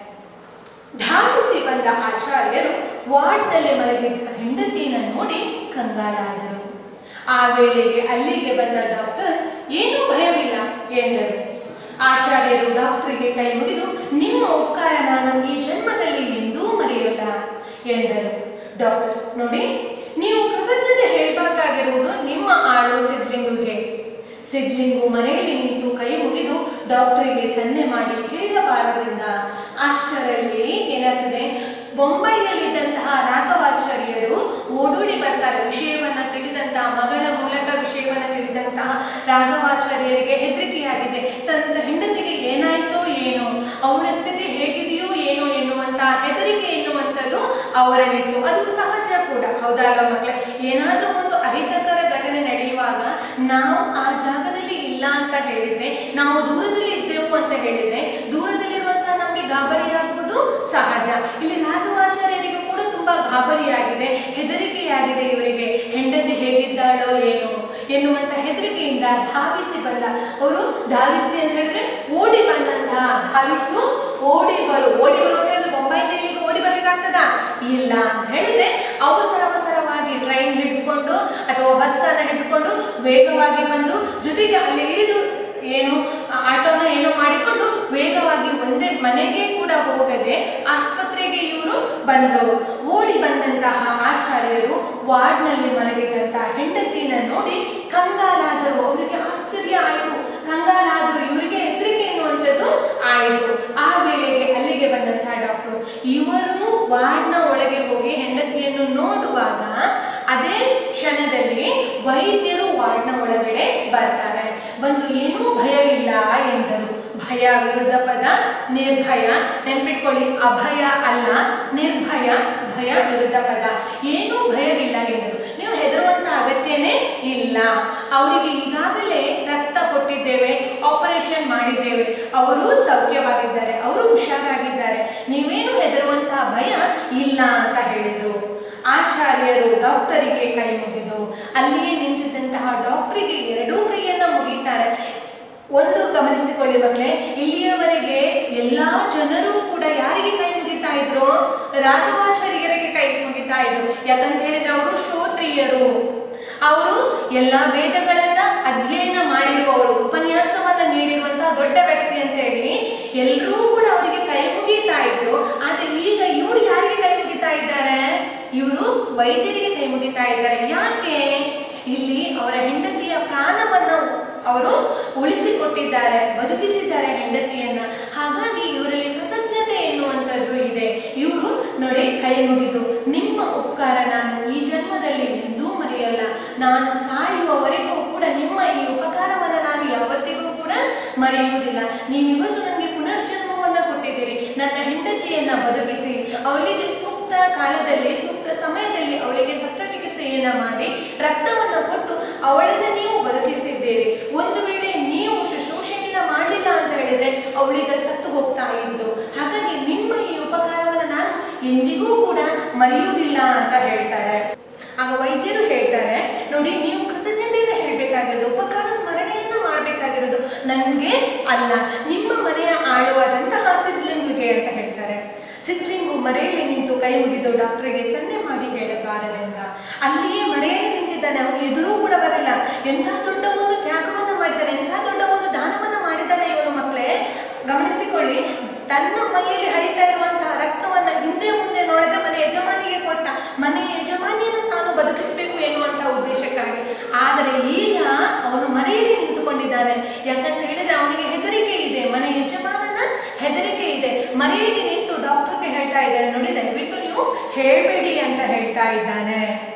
ಧಾವಿಸಿ ಬಂದ ಆಚಾರ್ಯರು ವಾರ್ಡ್ನಲ್ಲಿ ಮಲಗಿದ್ದ ಹೆಂಡತಿಯನ್ನು ನೋಡಿ ಕಂಗಾಲಾದರು ಆ ವೇಳೆಗೆ ಅಲ್ಲಿಗೆ ಬಂದ ಡಾಕ್ಟರ್ ಏನೂ ಭಯವಿಲ್ಲ ಎಂದರು ಆಚಾರ್ಯರು ಡಾಕ್ಟರಿಗೆ ಕೈ ಮುಗಿದು ನಿಮ್ಮ ಉಪಕಾರ ನಾನು ಈ ಜನ್ಮದಲ್ಲಿ ಎಂದೂ ಮರೆಯಲ್ಲ ಎಂದರು ಡಾಕ್ಟರ್ ನೋಡಿ ನೀವು ಕೃತಜ್ಞತೆ ಹೇಳಬೇಕಾಗಿರುವುದು ನಿಮ್ಮ ಆಳು ಸಿದ್ಲಿಂಗುಗೆ ಸಿದ್ಲಿಂಗು ಮನೆಯಲ್ಲಿ ನಿಂತು ಕೈ ಮುಗಿದು ಡಾಕ್ಟರಿಗೆ ಸನ್ನೆ ಮಾಡಿ ಹೇಳಬಾರದ್ರಿಂದ ಅಷ್ಟರಲ್ಲಿ ಏನಾಗ್ತದೆ ಬೊಂಬೈನಲ್ಲಿದ್ದಂತಹ ರಾಘವಾಚಾರ್ಯರು ಓಡೋಡಿ ಬರ್ತಾರೆ ವಿಷಯವನ್ನ ತಿಳಿದಂತಹ ಮಗಳ ಮೂಲಕ ವಿಷಯವನ್ನ ತಿಳಿದಂತಹ ರಾಘವಾಚಾರ್ಯರಿಗೆ ಹೆದರಿಕೆಯಾಗಿದೆ ತನ್ನ ಹೆಂಡತಿಗೆ ಏನಾಯ್ತೋ ಏನೋ ಅವಳ ಸ್ಥಿತಿ ಹೇಗಿದೆಯೋ ಏನೋ ಎನ್ನುವಂತಹ ಹೆದರಿಕೆ ಎನ್ನುವಂಥದ್ದು ಅವರಲ್ಲಿತ್ತು ಅದು ಸಹಜ ಕೂಡ ಹೌದಲ್ವಾ ಮಕ್ಕಳೇ ಏನಾದ್ರೂ ಒಂದು ಅಹಿತಕರ ಘಟನೆ ನಡೆಯುವಾಗ ನಾವು ಆ ಜಾಗದಲ್ಲಿ ಇಲ್ಲ ಅಂತ ಹೇಳಿದ್ರೆ ನಾವು ದೂರದಲ್ಲಿ ಇದ್ದೆವು ಅಂತ ಹೇಳಿದ್ರೆ ದೂರದಲ್ಲಿರುವಂತಹ ನಮಗೆ ಗಾಬರಿಯಾಗುವುದು ಸಹಜ ಇಲ್ಲಿ ರಾಘವಾಚಾರ್ಯರಿಗೂ ಕೂಡ ತುಂಬಾ ಗಾಬರಿಯಾಗಿದೆ ಹೆದರಿಕೆಯಾಗಿದೆ ಇವರಿಗೆ ಹೆಂಡತಿ ಹೇಗಿದ್ದಾಳೋ ಏನೋ ಎನ್ನುವಂತ ಹೆದರಿಕೆಯಿಂದ ಧಾವಿಸಿ ಬಂದ ಅವರು ಧಾವಿಸಿ ಅಂತ ಹೇಳಿದ್ರೆ ಓಡಿ ಬಂದಂತಹ ಧಾವಿಸು ಓಡಿ ಬರು ಓಡಿ ಬರು ಅಂತ ಹೇಳಿದ್ರೆ ಬೊಂಬೈನಲ್ಲಿ ಈಗ ಓಡಿ ಬರ್ಲಿಕ್ಕೆ ಆಗ್ತದಾ ಇಲ್ಲ ಅಂತ ಹೇಳಿದ್ರೆ ಅವಸರ ಅವಸರವಾಗಿ ಟ್ರೈನ್ ಹಿಡಿದುಕೊಂಡು ಅಥವಾ ಬಸ್ ಅನ್ನ ಹಿಡಿದುಕೊಂಡು ವೇಗವಾಗಿ ಬಂದ್ರು ಜೊತೆಗೆ ಅಲ್ಲಿ ಇಳಿದು ಏನು ಆ ಆಟೋನ ಏನೋ ಮಾಡಿಕೊಂಡು ವೇಗವಾಗಿ ಒಂದೇ ಮನೆಗೆ ಕೂಡ ಹೋಗದೆ ಆಸ್ಪತ್ರೆಗೆ ಇವರು ಬಂದರು ಓಡಿ ಬಂದಂತಹ ಆಚಾರ್ಯರು ವಾರ್ಡ್ನಲ್ಲಿ ಮಲಗಿದಂತಹ ಹೆಂಡತಿನ ನೋಡಿ ಕಂಗಾಲಾದರು ಅವರಿಗೆ ಆಶ್ಚರ್ಯ ಆಯಿತು ಕಂಗಾಲಾದರು ಇವರಿಗೆ ಹೆದರಿಕೆ ಎನ್ನುವಂಥದ್ದು ಆಯಿತು ಆ ವೇಳೆಗೆ ಅಲ್ಲಿಗೆ ಬಂದಂತಹ ಡಾಕ್ಟರ್ ಇವರು ವಾರ್ಡ್ನ ಒಳಗೆ ಹೋಗಿ ಹೆಂಡತಿಯನ್ನು ನೋಡುವಾಗ ಅದೇ ಕ್ಷಣದಲ್ಲಿ ವೈದ್ಯರು ವಾರ್ಡ್ನ ಒಳಗಡೆ ಬರ್ತಾರೆ ಬಂದು ಏನೂ ಭಯವಿಲ್ಲ ಎಂದರು ಭಯ ವಿರುದ್ಧ ಪದ ನಿರ್ಭಯ ನೆನ್ಪಿಟ್ಕೊಳ್ಳಿ ಅಭಯ ಅಲ್ಲ ನಿರ್ಭಯ ಭಯ ವಿರುದ್ಧ ಪದ ಏನೂ ಭಯವಿಲ್ಲ ಎಂದರು ನೀವು ಹೆದರುವಂತ ಅಗತ್ಯನೇ ಇಲ್ಲ ಅವರಿಗೆ ಈಗಾಗಲೇ ರಕ್ತ ಕೊಟ್ಟಿದ್ದೇವೆ ಆಪರೇಷನ್ ಮಾಡಿದ್ದೇವೆ ಅವರು ಸೌಖ್ಯವಾಗಿದ್ದಾರೆ ಅವರು ಹುಷಾರಾಗಿದ್ದಾರೆ ನೀವೇನು ಹೆದರುವಂತಹ ಭಯ ಇಲ್ಲ ಅಂತ ಹೇಳಿದರು ಆಚಾರ್ಯರು ಡಾಕ್ಟರಿಗೆ ಕೈ ಮುಗಿದು ಅಲ್ಲಿಯೇ ನಿಂತಿದ್ದಂತಹ ಡಾಕ್ಟರಿಗೆ ಎರಡೂ ಕೈಯನ್ನ ಮುಗಿತಾರೆ ಒಂದು ಗಮನಿಸಿಕೊಳ್ಳಿ ಮಕ್ಕಳೇ ಇಲ್ಲಿಯವರೆಗೆ ಎಲ್ಲಾ ಜನರು ಕೂಡ ಯಾರಿಗೆ ಕೈ ಮುಗಿತಾ ಇದ್ರು ರಾಘವಾಚಾರ್ಯರಿಗೆ ಕೈ ಮುಗಿತಾ ಇದ್ರು ಯಾಕಂತ ಹೇಳಿದ್ರೆ ಅವರು ಶ್ರೋತ್ರಿಯರು ಅವರು ಎಲ್ಲ ವೇದಗಳನ್ನ ಅಧ್ಯಯನ ಮಾಡಿರುವವರು ಉಪನ್ಯಾಸವನ್ನ ನೀಡಿರುವಂತಹ ದೊಡ್ಡ ವ್ಯಕ್ತಿ ಅಂತ ಹೇಳಿ ಎಲ್ಲರೂ ಕೂಡ ಅವರಿಗೆ ಕೈ ಮುಗಿತಾ ಇದ್ರು ಆದ್ರೆ ಈಗ ಇವರು ಯಾರಿಗೆ ಕೈ ಮುಗಿತಾ ಇದ್ದಾರೆ ಇವರು ವೈದ್ಯರಿಗೆ ಕೈ ಮುಗಿತಾ ಇದ್ದಾರೆ ಯಾಕೆ ಇಲ್ಲಿ ಅವರ ಹೆಂಡತಿಯ ಪ್ರಾಣವನ್ನ ಅವರು ಉಳಿಸಿಕೊಟ್ಟಿದ್ದಾರೆ ಬದುಕಿಸಿದ್ದಾರೆ ಹೆಂಡತಿಯನ್ನ ಹಾಗಾಗಿ ಇವರಲ್ಲಿ ಕೃತಜ್ಞತೆ ಎನ್ನುವಂಥದ್ದು ಇದೆ ಇವರು ನೋಡಿ ಕೈ ಮುಗಿದು ನಿಮ್ಮ ಉಪಕಾರ ನಾನು ಈ ಜನ್ಮದಲ್ಲಿ ಎಂದೂ ಮರೆಯಲ್ಲ ನಾನು ಸಾಯುವವರೆಗೂ ಕೂಡ ನಿಮ್ಮ ಈ ಉಪಕಾರವನ್ನ ನಾನು ಯಾವತ್ತಿಗೂ ಕೂಡ ಮರೆಯುವುದಿಲ್ಲ ನೀವು ಇವತ್ತು ನನಗೆ ಪುನರ್ಜನ್ಮವನ್ನ ಕೊಟ್ಟಿದ್ದೀರಿ ನನ್ನ ಹೆಂಡತಿಯನ್ನ ಬದುಕಿಸಿ ಅವಳಿಗೆ ಸೂಕ್ತ ಕಾಲದಲ್ಲಿ ಸೂಕ್ತ ಸಮಯದಲ್ಲಿ ಅವಳಿಗೆ ಶಸ್ತ್ರಚಿಕಿತ್ಸೆಯನ್ನ ಮಾಡಿ ರಕ್ತವನ್ನ ಕೊಟ್ಟು ಅವಳನ್ನ ನೀವು ಬದುಕಿಸಿದ್ದೀರಿ ಒಂದು ವೇಳೆ ನೀವು ಶುಶ್ರೂಷೆಯನ್ನ ಮಾಡಲಿಲ್ಲ ಅಂತ ಹೇಳಿದ್ರೆ ಅವಳಿಗೆ ಸತ್ತು ಹೋಗ್ತಾ ಇದ್ದು ಹಾಗಾಗಿ ನಿಮ್ಮ ಈ ಉಪಕಾರವನ್ನ ನಾನು ಎಂದಿಗೂ ಕೂಡ ಮರೆಯುವುದಿಲ್ಲ ಅಂತ ಹೇಳ್ತಾರೆ ಆಗ ವೈದ್ಯರು ಹೇಳ್ತಾರೆ ನೋಡಿ ನೀವು ಕೃತಜ್ಞತೆಯನ್ನು ಹೇಳ್ಬೇಕಾಗಿರೋದು ಉಪಕಾರ ಸ್ಮರಣೆಯನ್ನ ಮಾಡಬೇಕಾಗಿರೋದು ನನಗೆ ಅಲ್ಲ ನಿಮ್ಮ ಮನೆಯ ಆಳುವಾದಂತಹ ಸಿದ್ಲಿಂಗಿಗೆ ಅಂತ ಹೇಳ್ತಾರೆ ಸಿದ್ಲಿಂಗು ಮರೆಯಲ್ಲಿ ನಿಂತು ಕೈ ಮುಗಿದು ಡಾಕ್ಟರ್ಗೆ ಸನ್ನೆ ಮಾಡಿ ಹೇಳಬಾರದೆಂದ ಅಲ್ಲಿಯೇ ಮರೆಯಲ್ಲಿ ನಿಂತಿದ್ದಾನೆ ಅವನು ಎದುರೂ ಕೂಡ ಬರಲಿಲ್ಲ ಎಂಥ ದೊಡ್ಡ ಒಂದು ತ್ಯಾಗವನ್ನು ಮಾಡಿದ್ದಾನೆ ಎಂಥ ದೊಡ್ಡ ಒಂದು ದಾನವನ್ನು ಮಾಡಿದ್ದಾನೆ ಇವನು ಮಕ್ಕಳೇ ಗಮನಿಸಿಕೊಳ್ಳಿ ತನ್ನ ಮೈಯಲ್ಲಿ ಹರಿತಾ ಇರುವಂತಹ ರಕ್ತವನ್ನ ಹಿಂದೆ ಮುಂದೆ ನೋಡದೆ ಮನೆ ಯಜಮಾನಿಗೆ ಕೊಟ್ಟ ಮನೆ ಯಜಮಾನಿಯನ್ನು ತಾನು ಬದುಕಿಸಬೇಕು ಎನ್ನುವಂತಹ ಉದ್ದೇಶಕ್ಕಾಗಿ ಆದರೆ ಈಗ ಅವನು ಮನೆಯಲ್ಲಿ ನಿಂತುಕೊಂಡಿದ್ದಾನೆ ಯಾಕಂತ ಹೇಳಿದ್ರೆ ಅವನಿಗೆ ಹೆದರಿಕೆ ಇದೆ ಮನೆ ಯಜಮಾನನ ಹೆದರಿಕೆ ಇದೆ ಮನೆಯಲ್ಲಿ ನಿಂತು ಡಾಕ್ಟರ್ಗೆ ಹೇಳ್ತಾ ಇದ್ದಾನೆ ನೋಡಿ ದಯವಿಟ್ಟು ನೀವು ಹೇಳ್ಬೇಡಿ ಅಂತ ಹೇಳ್ತಾ ಇದ್ದಾನೆ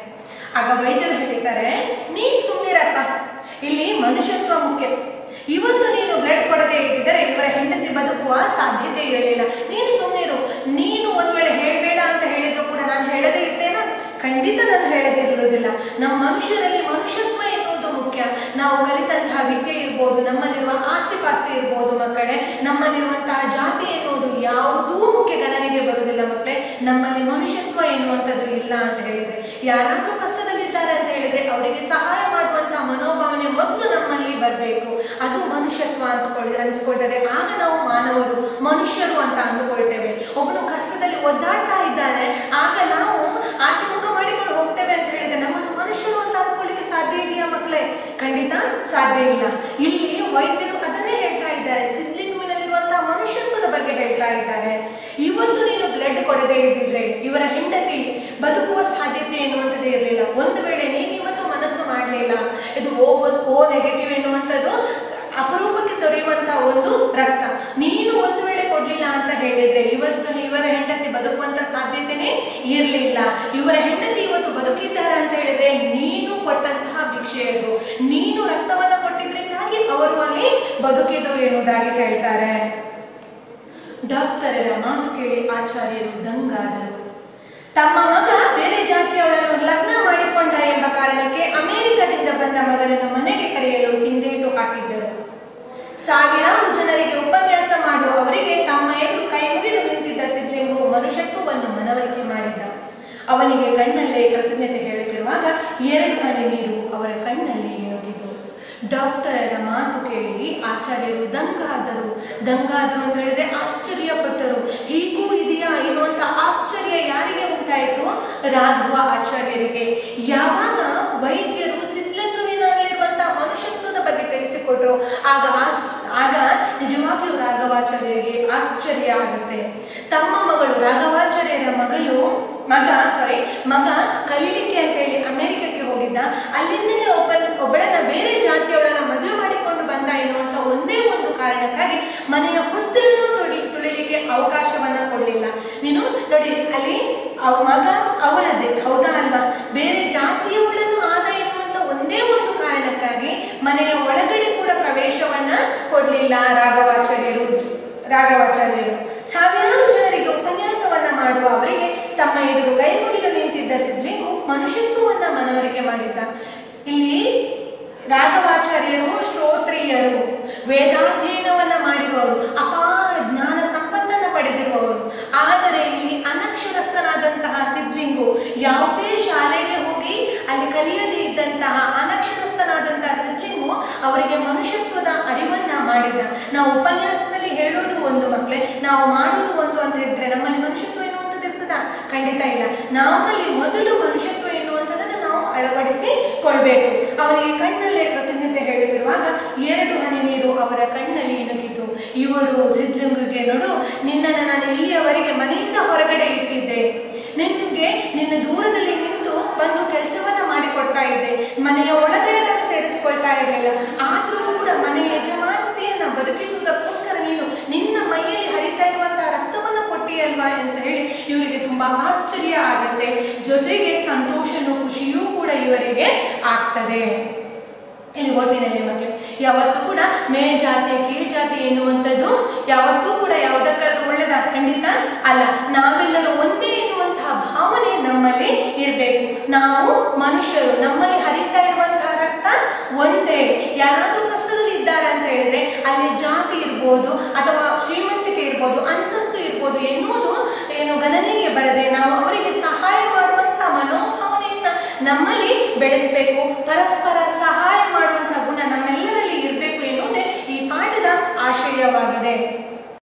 ಆಗ ವೈದ್ಯರು ಹೇಳ್ತಾರೆ ನೀನ್ ಸುಮ್ಮನಿರಪ್ಪ ಇಲ್ಲಿ ಮನುಷ್ಯತ್ವ ಮುಖ್ಯ ಇವತ್ತು ನೀನು ಬ್ಲಡ್ ಕೊಡದೇ ಇದ್ದಿದ್ದರೆ ಇವರ ಹೆಂಡತಿ ಬದುಕುವ ಸಾಧ್ಯತೆ ಇರಲಿಲ್ಲ ನೀನು ಸುಮ್ಮನಿರು ನೀನು ಒಂದ್ ವೇಳೆ ಹೇಳ್ಬೇಡ ಅಂತ ಹೇಳಿದ್ರು ಕೂಡ ನಾನು ಹೇಳದೇ ಇರ್ತೇನ ಖಂಡಿತ ನಾನು ಹೇಳದೇ ಇರುವುದಿಲ್ಲ ನಮ್ಮ ಮನುಷ್ಯರಲ್ಲಿ ಮನುಷ್ಯತ್ವ ಎನ್ನುವುದು ಮುಖ್ಯ ನಾವು ಕಲಿತಂತಹ ವಿದ್ಯೆ ಇರ್ಬೋದು ನಮ್ಮಲ್ಲಿರುವ ಆಸ್ತಿ ಆಸ್ತಿ ಪಾಸ್ತಿ ಇರ್ಬೋದು ಮಕ್ಕಳೇ ನಮ್ಮಲ್ಲಿರುವಂತಹ ಜಾತಿ ಎನ್ನುವುದು ಯಾವುದೂ ಮುಖ್ಯ ಗಣನೆಗೆ ಬರುವುದಿಲ್ಲ ಮಕ್ಕಳೇ ನಮ್ಮಲ್ಲಿ ಮನುಷ್ಯತ್ವ ಎನ್ನುವಂಥದ್ದು ಇಲ್ಲ ಅಂತ ಹೇಳಿದ್ರೆ ಯಾರಾದ್ರೂ ಕಷ್ಟದಲ್ಲಿದ್ದಾರೆ ಅಂತ ಹೇಳಿದ್ರೆ ಅವರಿಗೆ ಸಹಾಯ ಮಾಡುವಂತಹ ಮನೋಭಾವನೆ ಮೊದಲು ನಮ್ಮಲ್ಲಿ ಬರಬೇಕು ಅದು ಮನುಷ್ಯತ್ವ ಅಂದ್ಕೊಳ್ಳಿ ಅನಿಸ್ಕೊಳ್ತದೆ ಆಗ ನಾವು ಮಾನವರು ಮನುಷ್ಯರು ಅಂತ ಅಂದುಕೊಳ್ತೇವೆ ಒಬ್ಬನು ಕಷ್ಟದಲ್ಲಿ ಒದ್ದಾಡ್ತಾ ಇದ್ದಾನೆ ಆಗ ನಾವು ಆಚೆ ಮುಖ ಮಾಡಿಕೊಂಡು ಹೋಗ್ತೇವೆ ಅಂತ ಹೇಳಿದ್ರೆ ನಮ್ಮನ್ನು ಮನುಷ್ಯರು ಅಂತ ಅಂದ್ಕೊಳ್ಳಿಕ್ಕೆ ಸಾಧ್ಯ ಇದೆಯಾ ಮಕ್ಕಳೇ ಖಂಡಿತ ಸಾಧ್ಯ ಇಲ್ಲ ಇಲ್ಲಿ ವೈದ್ಯರು ಅದನ್ನೇ ಹೇಳ್ತಾ ಇದ್ದಾರೆ ಸಿದ್ಲಿಂಗುವಿನಲ್ಲಿರುವಂತಹ ಮನುಷ್ಯತ್ವದ ಬಗ್ಗೆ ಹೇಳ್ತಾ ಇದ್ದಾರೆ ಇವತ್ತು ನೀನು ಬ್ಲಡ್ ಕೊಡದೇ ಇದ್ದಿದ್ರೆ ಇವರ ಹೆಂಡತಿ ಬದುಕುವ ಸಾಧ್ಯತೆ ಎನ್ನುವಂಥದ್ದು ಇರಲಿಲ್ಲ ಒಂದು ವೇಳೆ ನೀನು ಇವತ್ತು ಮನಸ್ಸು ಮಾಡಲಿಲ್ಲ ಇದು ಓ ಓ ನೆಗೆಟಿವ್ ಎನ್ನುವಂಥದ್ದು ಅಪರೂಪಕ್ಕೆ ದೊರೆಯುವಂತಹ ಒಂದು ರಕ್ತ ನೀನು ಒಂದು ವೇಳೆ ಕೊಡ್ಲಿಲ್ಲ ಅಂತ ಹೇಳಿದ್ರೆ ಇವತ್ತು ಇವರ ಹೆಂಡತಿ ಬದುಕುವಂತ ಸಾಧ್ಯತೆನೇ ಇರಲಿಲ್ಲ ಇವರ ಹೆಂಡತಿ ಇವತ್ತು ಬದುಕಿದ್ದಾರೆ ಅಂತ ಹೇಳಿದ್ರೆ ನೀನು ಕೊಟ್ಟಂತಹ ಭಿಕ್ಷೆ ಅದು ನೀನು ರಕ್ತವನ್ನ ಕೊಟ್ಟಿದ್ರಿಂದಾಗಿ ಅವರು ಅಲ್ಲಿ ಬದುಕಿದ್ರು ಎನ್ನುವುದಾಗಿ ಹೇಳ್ತಾರೆ ಡಾಕ್ಟರರ ಮಾತು ಕೇಳಿ ಆಚಾರ್ಯರು ದಂಗಾದರು ತಮ್ಮ ಮಗ ಬೇರೆ ಜಾತಿಯವಳನ್ನು ಲಗ್ನ ಮಾಡಿಕೊಂಡ ಎಂಬ ಕಾರಣಕ್ಕೆ ಅಮೆರಿಕದಿಂದ ಬಂದ ಮಗನನ್ನು ಮನೆಗೆ ಕರೆಯಲು ಹಿಂದೇಟು ಹಾಕಿದ್ದರು ಸಾವಿರಾರು ಜನರಿಗೆ ಉಪನ್ಯಾಸ ಮಾಡುವ ಅವರಿಗೆ ತಮ್ಮ ಎದುರು ಕೈ ಮುಗಿದು ನಿಂತಿದ್ದ ಸಿದ್ಲಿಂಗು ಮನುಷ್ಯತ್ವವನ್ನು ಮನವರಿಕೆ ಮಾಡಿದ್ದ ಅವನಿಗೆ ಕಣ್ಣಲ್ಲೇ ಕೃತಜ್ಞತೆ ಹೇಳುತ್ತಿರುವಾಗ ಎರಡು ಹನಿ ನೀರು ಅವರ ಕಣ್ಣಲ್ಲಿ ಇಣುಗಿತು ಡಾಕ್ಟರರ ಮಾತು ಕೇಳಿ ಆಚಾರ್ಯರು ದಂಗಾದರು ದಂಗಾದರು ಅಂತ ಹೇಳಿದ್ರೆ ಆಶ್ಚರ್ಯಪಟ್ಟರು ಹೀಗೂ ಇದೆಯಾ ಎನ್ನುವಂತ ಆಶ್ಚರ್ಯ ಯಾರಿಗೆ ಉಂಟಾಯಿತು ರಾಘವ ಆಚಾರ್ಯರಿಗೆ ಯಾವಾಗ ವೈದ್ಯರು ಸಿದ್ಲಂಗುವಿನಲ್ಲಿರುವಂತಹ ಮನುಷ್ಯತ್ವದ ಬಗ್ಗೆ ತಿಳಿಸಿಕೊಟ್ರು ಆಗ ಆಶ್ಚ- ಆಗ ನಿಜವಾಗಿಯೂ ರಾಘವಾಚಾರ್ಯರಿಗೆ ಆಶ್ಚರ್ಯ ಆಗುತ್ತೆ ತಮ್ಮ ಮಗಳು ರಾಘವಾಚಾರ್ಯರ ಮಗಳು ಮಗ ಸಾರಿ ಮಗ ಕಲೀಲಿಕ್ಕೆ ಅಂತ ಹೇಳಿ ಅಮೆರಿಕಕ್ಕೆ ಹೋಗಿದ್ದ ಅಲ್ಲಿಂದಲೇ ಒಬ್ಬ ಒಬ್ಬಳನ್ನ ಬೇರೆ ಜಾತಿಯವಳನ್ನ ಮದುವೆ ಮಾಡಿಕೊಂಡು ಬಂದ ಎನ್ನುವಂತ ಒಂದೇ ಒಂದು ಕಾರಣಕ್ಕಾಗಿ ಮನೆಯ ಹೊಸ್ತಿಲನ್ನು ತುಳಿ ತುಳಿಲಿಕ್ಕೆ ಅವಕಾಶವನ್ನ ಕೊಡಲಿಲ್ಲ ನೀನು ನೋಡಿ ಅಲ್ಲಿ ಅವ ಮಗ ಅವರದ್ದೇ ಹೌದಾ ಅಲ್ವಾ ಬೇರೆ ಜಾತಿಯವಳನ್ನು ಆದ ಎನ್ನುವಂತ ಒಂದೇ ಒಂದು ಕಾರಣಕ್ಕಾಗಿ ಮನೆಯ ಒಳಗಡೆ ಕೂಡ ಪ್ರವೇಶವನ್ನ ಕೊಡಲಿಲ್ಲ ರಾಘವಾಚಾರ್ಯರು ರಾಘವಾಚಾರ್ಯರು ಸಾವಿರಾರು ಜನರಿಗೆ ಉಪನ್ಯಾಸವನ್ನ ಮಾಡುವ ಅವರಿಗೆ ತಮ್ಮ ಎದುರು ಕೈ ಮುಗಿದು ನಿಂತಿದ್ದ ಸಿದ್ಲಿಂಗು ಮನುಷ್ಯತ್ವವನ್ನ ಮನವರಿಕೆ ಮಾಡಿದ್ದ ಇಲ್ಲಿ ರಾಘವಾಚಾರ್ಯರು ಶ್ರೋತ್ರಿಯರು ವೇದಾಧ್ಯಯನವನ್ನ ಮಾಡಿರುವವರು ಅಪಾರ ಜ್ಞಾನ ಸಂಪತ್ತನ್ನು ಪಡೆದಿರುವವರು ಆದರೆ ಇಲ್ಲಿ ಅನಕ್ಷರಸ್ಥನಾದಂತಹ ಸಿದ್ಲಿಂಗು ಯಾವುದೇ ಶಾಲೆಗೆ ಹೋಗಿ ಅಲ್ಲಿ ಕಲಿಯದೇ ಇದ್ದಂತಹ ಅನಕ್ಷರಸ್ಥನಾದಂತಹ ಸಿದ್ಲಿಂಗು ಅವರಿಗೆ ಮನುಷ್ಯತ್ವದ ಅರಿವನ್ನ ಮಾಡಿದ ನಾವು ಉಪನ್ಯಾಸದಲ್ಲಿ ಹೇಳೋದು ಒಂದು ಮಕ್ಕಳೇ ನಾವು ಮಾಡೋದು ಒಂದು ಅಂತ ಹೇಳಿದ್ರೆ ನಮ್ಮಲ್ಲಿ ಮನುಷ್ಯತ್ವ ಎನ್ನುವಂಥದ್ದು ಇರ್ತದ ಖಂಡಿತ ಇಲ್ಲ ನಮ್ಮಲ್ಲಿ ಮೊದಲು ಮನುಷ್ಯತ್ವ ಎನ್ನುವಂಥದ್ದನ್ನು ನಾವು ಅಳವಡಿಸಿಕೊಳ್ಬೇಕು ಅವನಿಗೆ ಕಣ್ಣಲ್ಲೇ ಕೃತಜ್ಞತೆ ಹೇಳುತ್ತಿರುವಾಗ ಎರಡು ಹನಿ ನೀರು ಅವರ ಕಣ್ಣಲ್ಲಿ ಇಣುಕಿತು ಇವರು ಸಿದ್ಲಿಂಗಿಗೆ ನೋಡು ನಿನ್ನನ್ನು ನಾನು ಇಲ್ಲಿಯವರೆಗೆ ಮನೆಯಿಂದ ಹೊರಗಡೆ ಇಟ್ಟಿದ್ದೆ ನಿನ್ಗೆ ನಿನ್ನ ದೂರದಲ್ಲಿ ನಿಂತು ಬಂದು ಕೆಲಸವನ್ನ ಮಾಡಿಕೊಡ್ತಾ ಇದ್ದೆ ಮನೆಯ ಒಳಗಡೆ ನಾನು ಸೇರಿಸಿಕೊಳ್ತಾ ಇರಲಿಲ್ಲ ಆದ್ರೂ ಕೂಡ ಮನೆಯ ಯಜಮಾನತೆಯನ್ನ ಬದುಕಿಸುವುದಕ್ಕೋಸ್ಕರ ನೀನು ನಿನ್ನ ಮೈಯಲ್ಲಿ ಹರಿತಾ ಇರುವಂತಹ ರಕ್ತವನ್ನ ಕೊಟ್ಟಿಯಲ್ವಾ ಅಂತ ಹೇಳಿ ಇವರಿಗೆ ತುಂಬಾ ಆಶ್ಚರ್ಯ ಆಗತ್ತೆ ಜೊತೆಗೆ ಸಂತೋಷನೂ ಖುಷಿಯೂ ಕೂಡ ಇವರಿಗೆ ಆಗ್ತದೆ ಇಲ್ಲಿ ಒಟ್ಟಿನಲ್ಲಿ ಮಕ್ಕಳೇ ಯಾವತ್ತೂ ಕೂಡ ಮೇಲ್ಜಾತಿ ಕೀಳ್ಜಾತಿ ಎನ್ನುವಂಥದ್ದು ಯಾವತ್ತೂ ಕೂಡ ಯಾವುದಕ್ಕಾದ್ರೂ ಒಳ್ಳೆದ ಖಂಡಿತ ಅಲ್ಲ ನಾವೆಲ್ಲರೂ ಒಂದೇ ಎನ್ನುವಂತಹ ಭಾವನೆ ನಮ್ಮಲ್ಲಿ ಇರಬೇಕು ನಾವು ಮನುಷ್ಯರು ನಮ್ಮಲ್ಲಿ ಹರಿತಾ ಇರುವಂತಹ ರಕ್ತ ಒಂದೇ ಯಾರಾದ್ರೂ ಕಷ್ಟದಲ್ಲಿ ಇದ್ದಾರೆ ಅಂತ ಹೇಳಿದ್ರೆ ಅಲ್ಲಿ ಜಾತಿ ಇರ್ಬೋದು ಅಥವಾ ಶ್ರೀಮಂತಿಕೆ ಇರ್ಬೋದು ಅಂತಸ್ತು ಇರ್ಬೋದು ಎನ್ನುವುದು ಏನು ಗಣನೆಗೆ ಬರದೆ ನಾವು ಅವರಿಗೆ ಸಹಾಯ ಮಾಡುವಂತಹ ಮನೋಭಾವನೆಯನ್ನ ನಮ್ಮಲ್ಲಿ ಬೆಳೆಸಬೇಕು ಪರಸ್ಪರ ಸಹಾಯ ಮಾಡುವಂತಹ ಗುಣ ನಮ್ಮೆಲ್ಲರಲ್ಲಿ ಇರಬೇಕು ಎನ್ನುವುದೇ ಈ ಪಾಠದ ಆಶಯವಾಗಿದೆ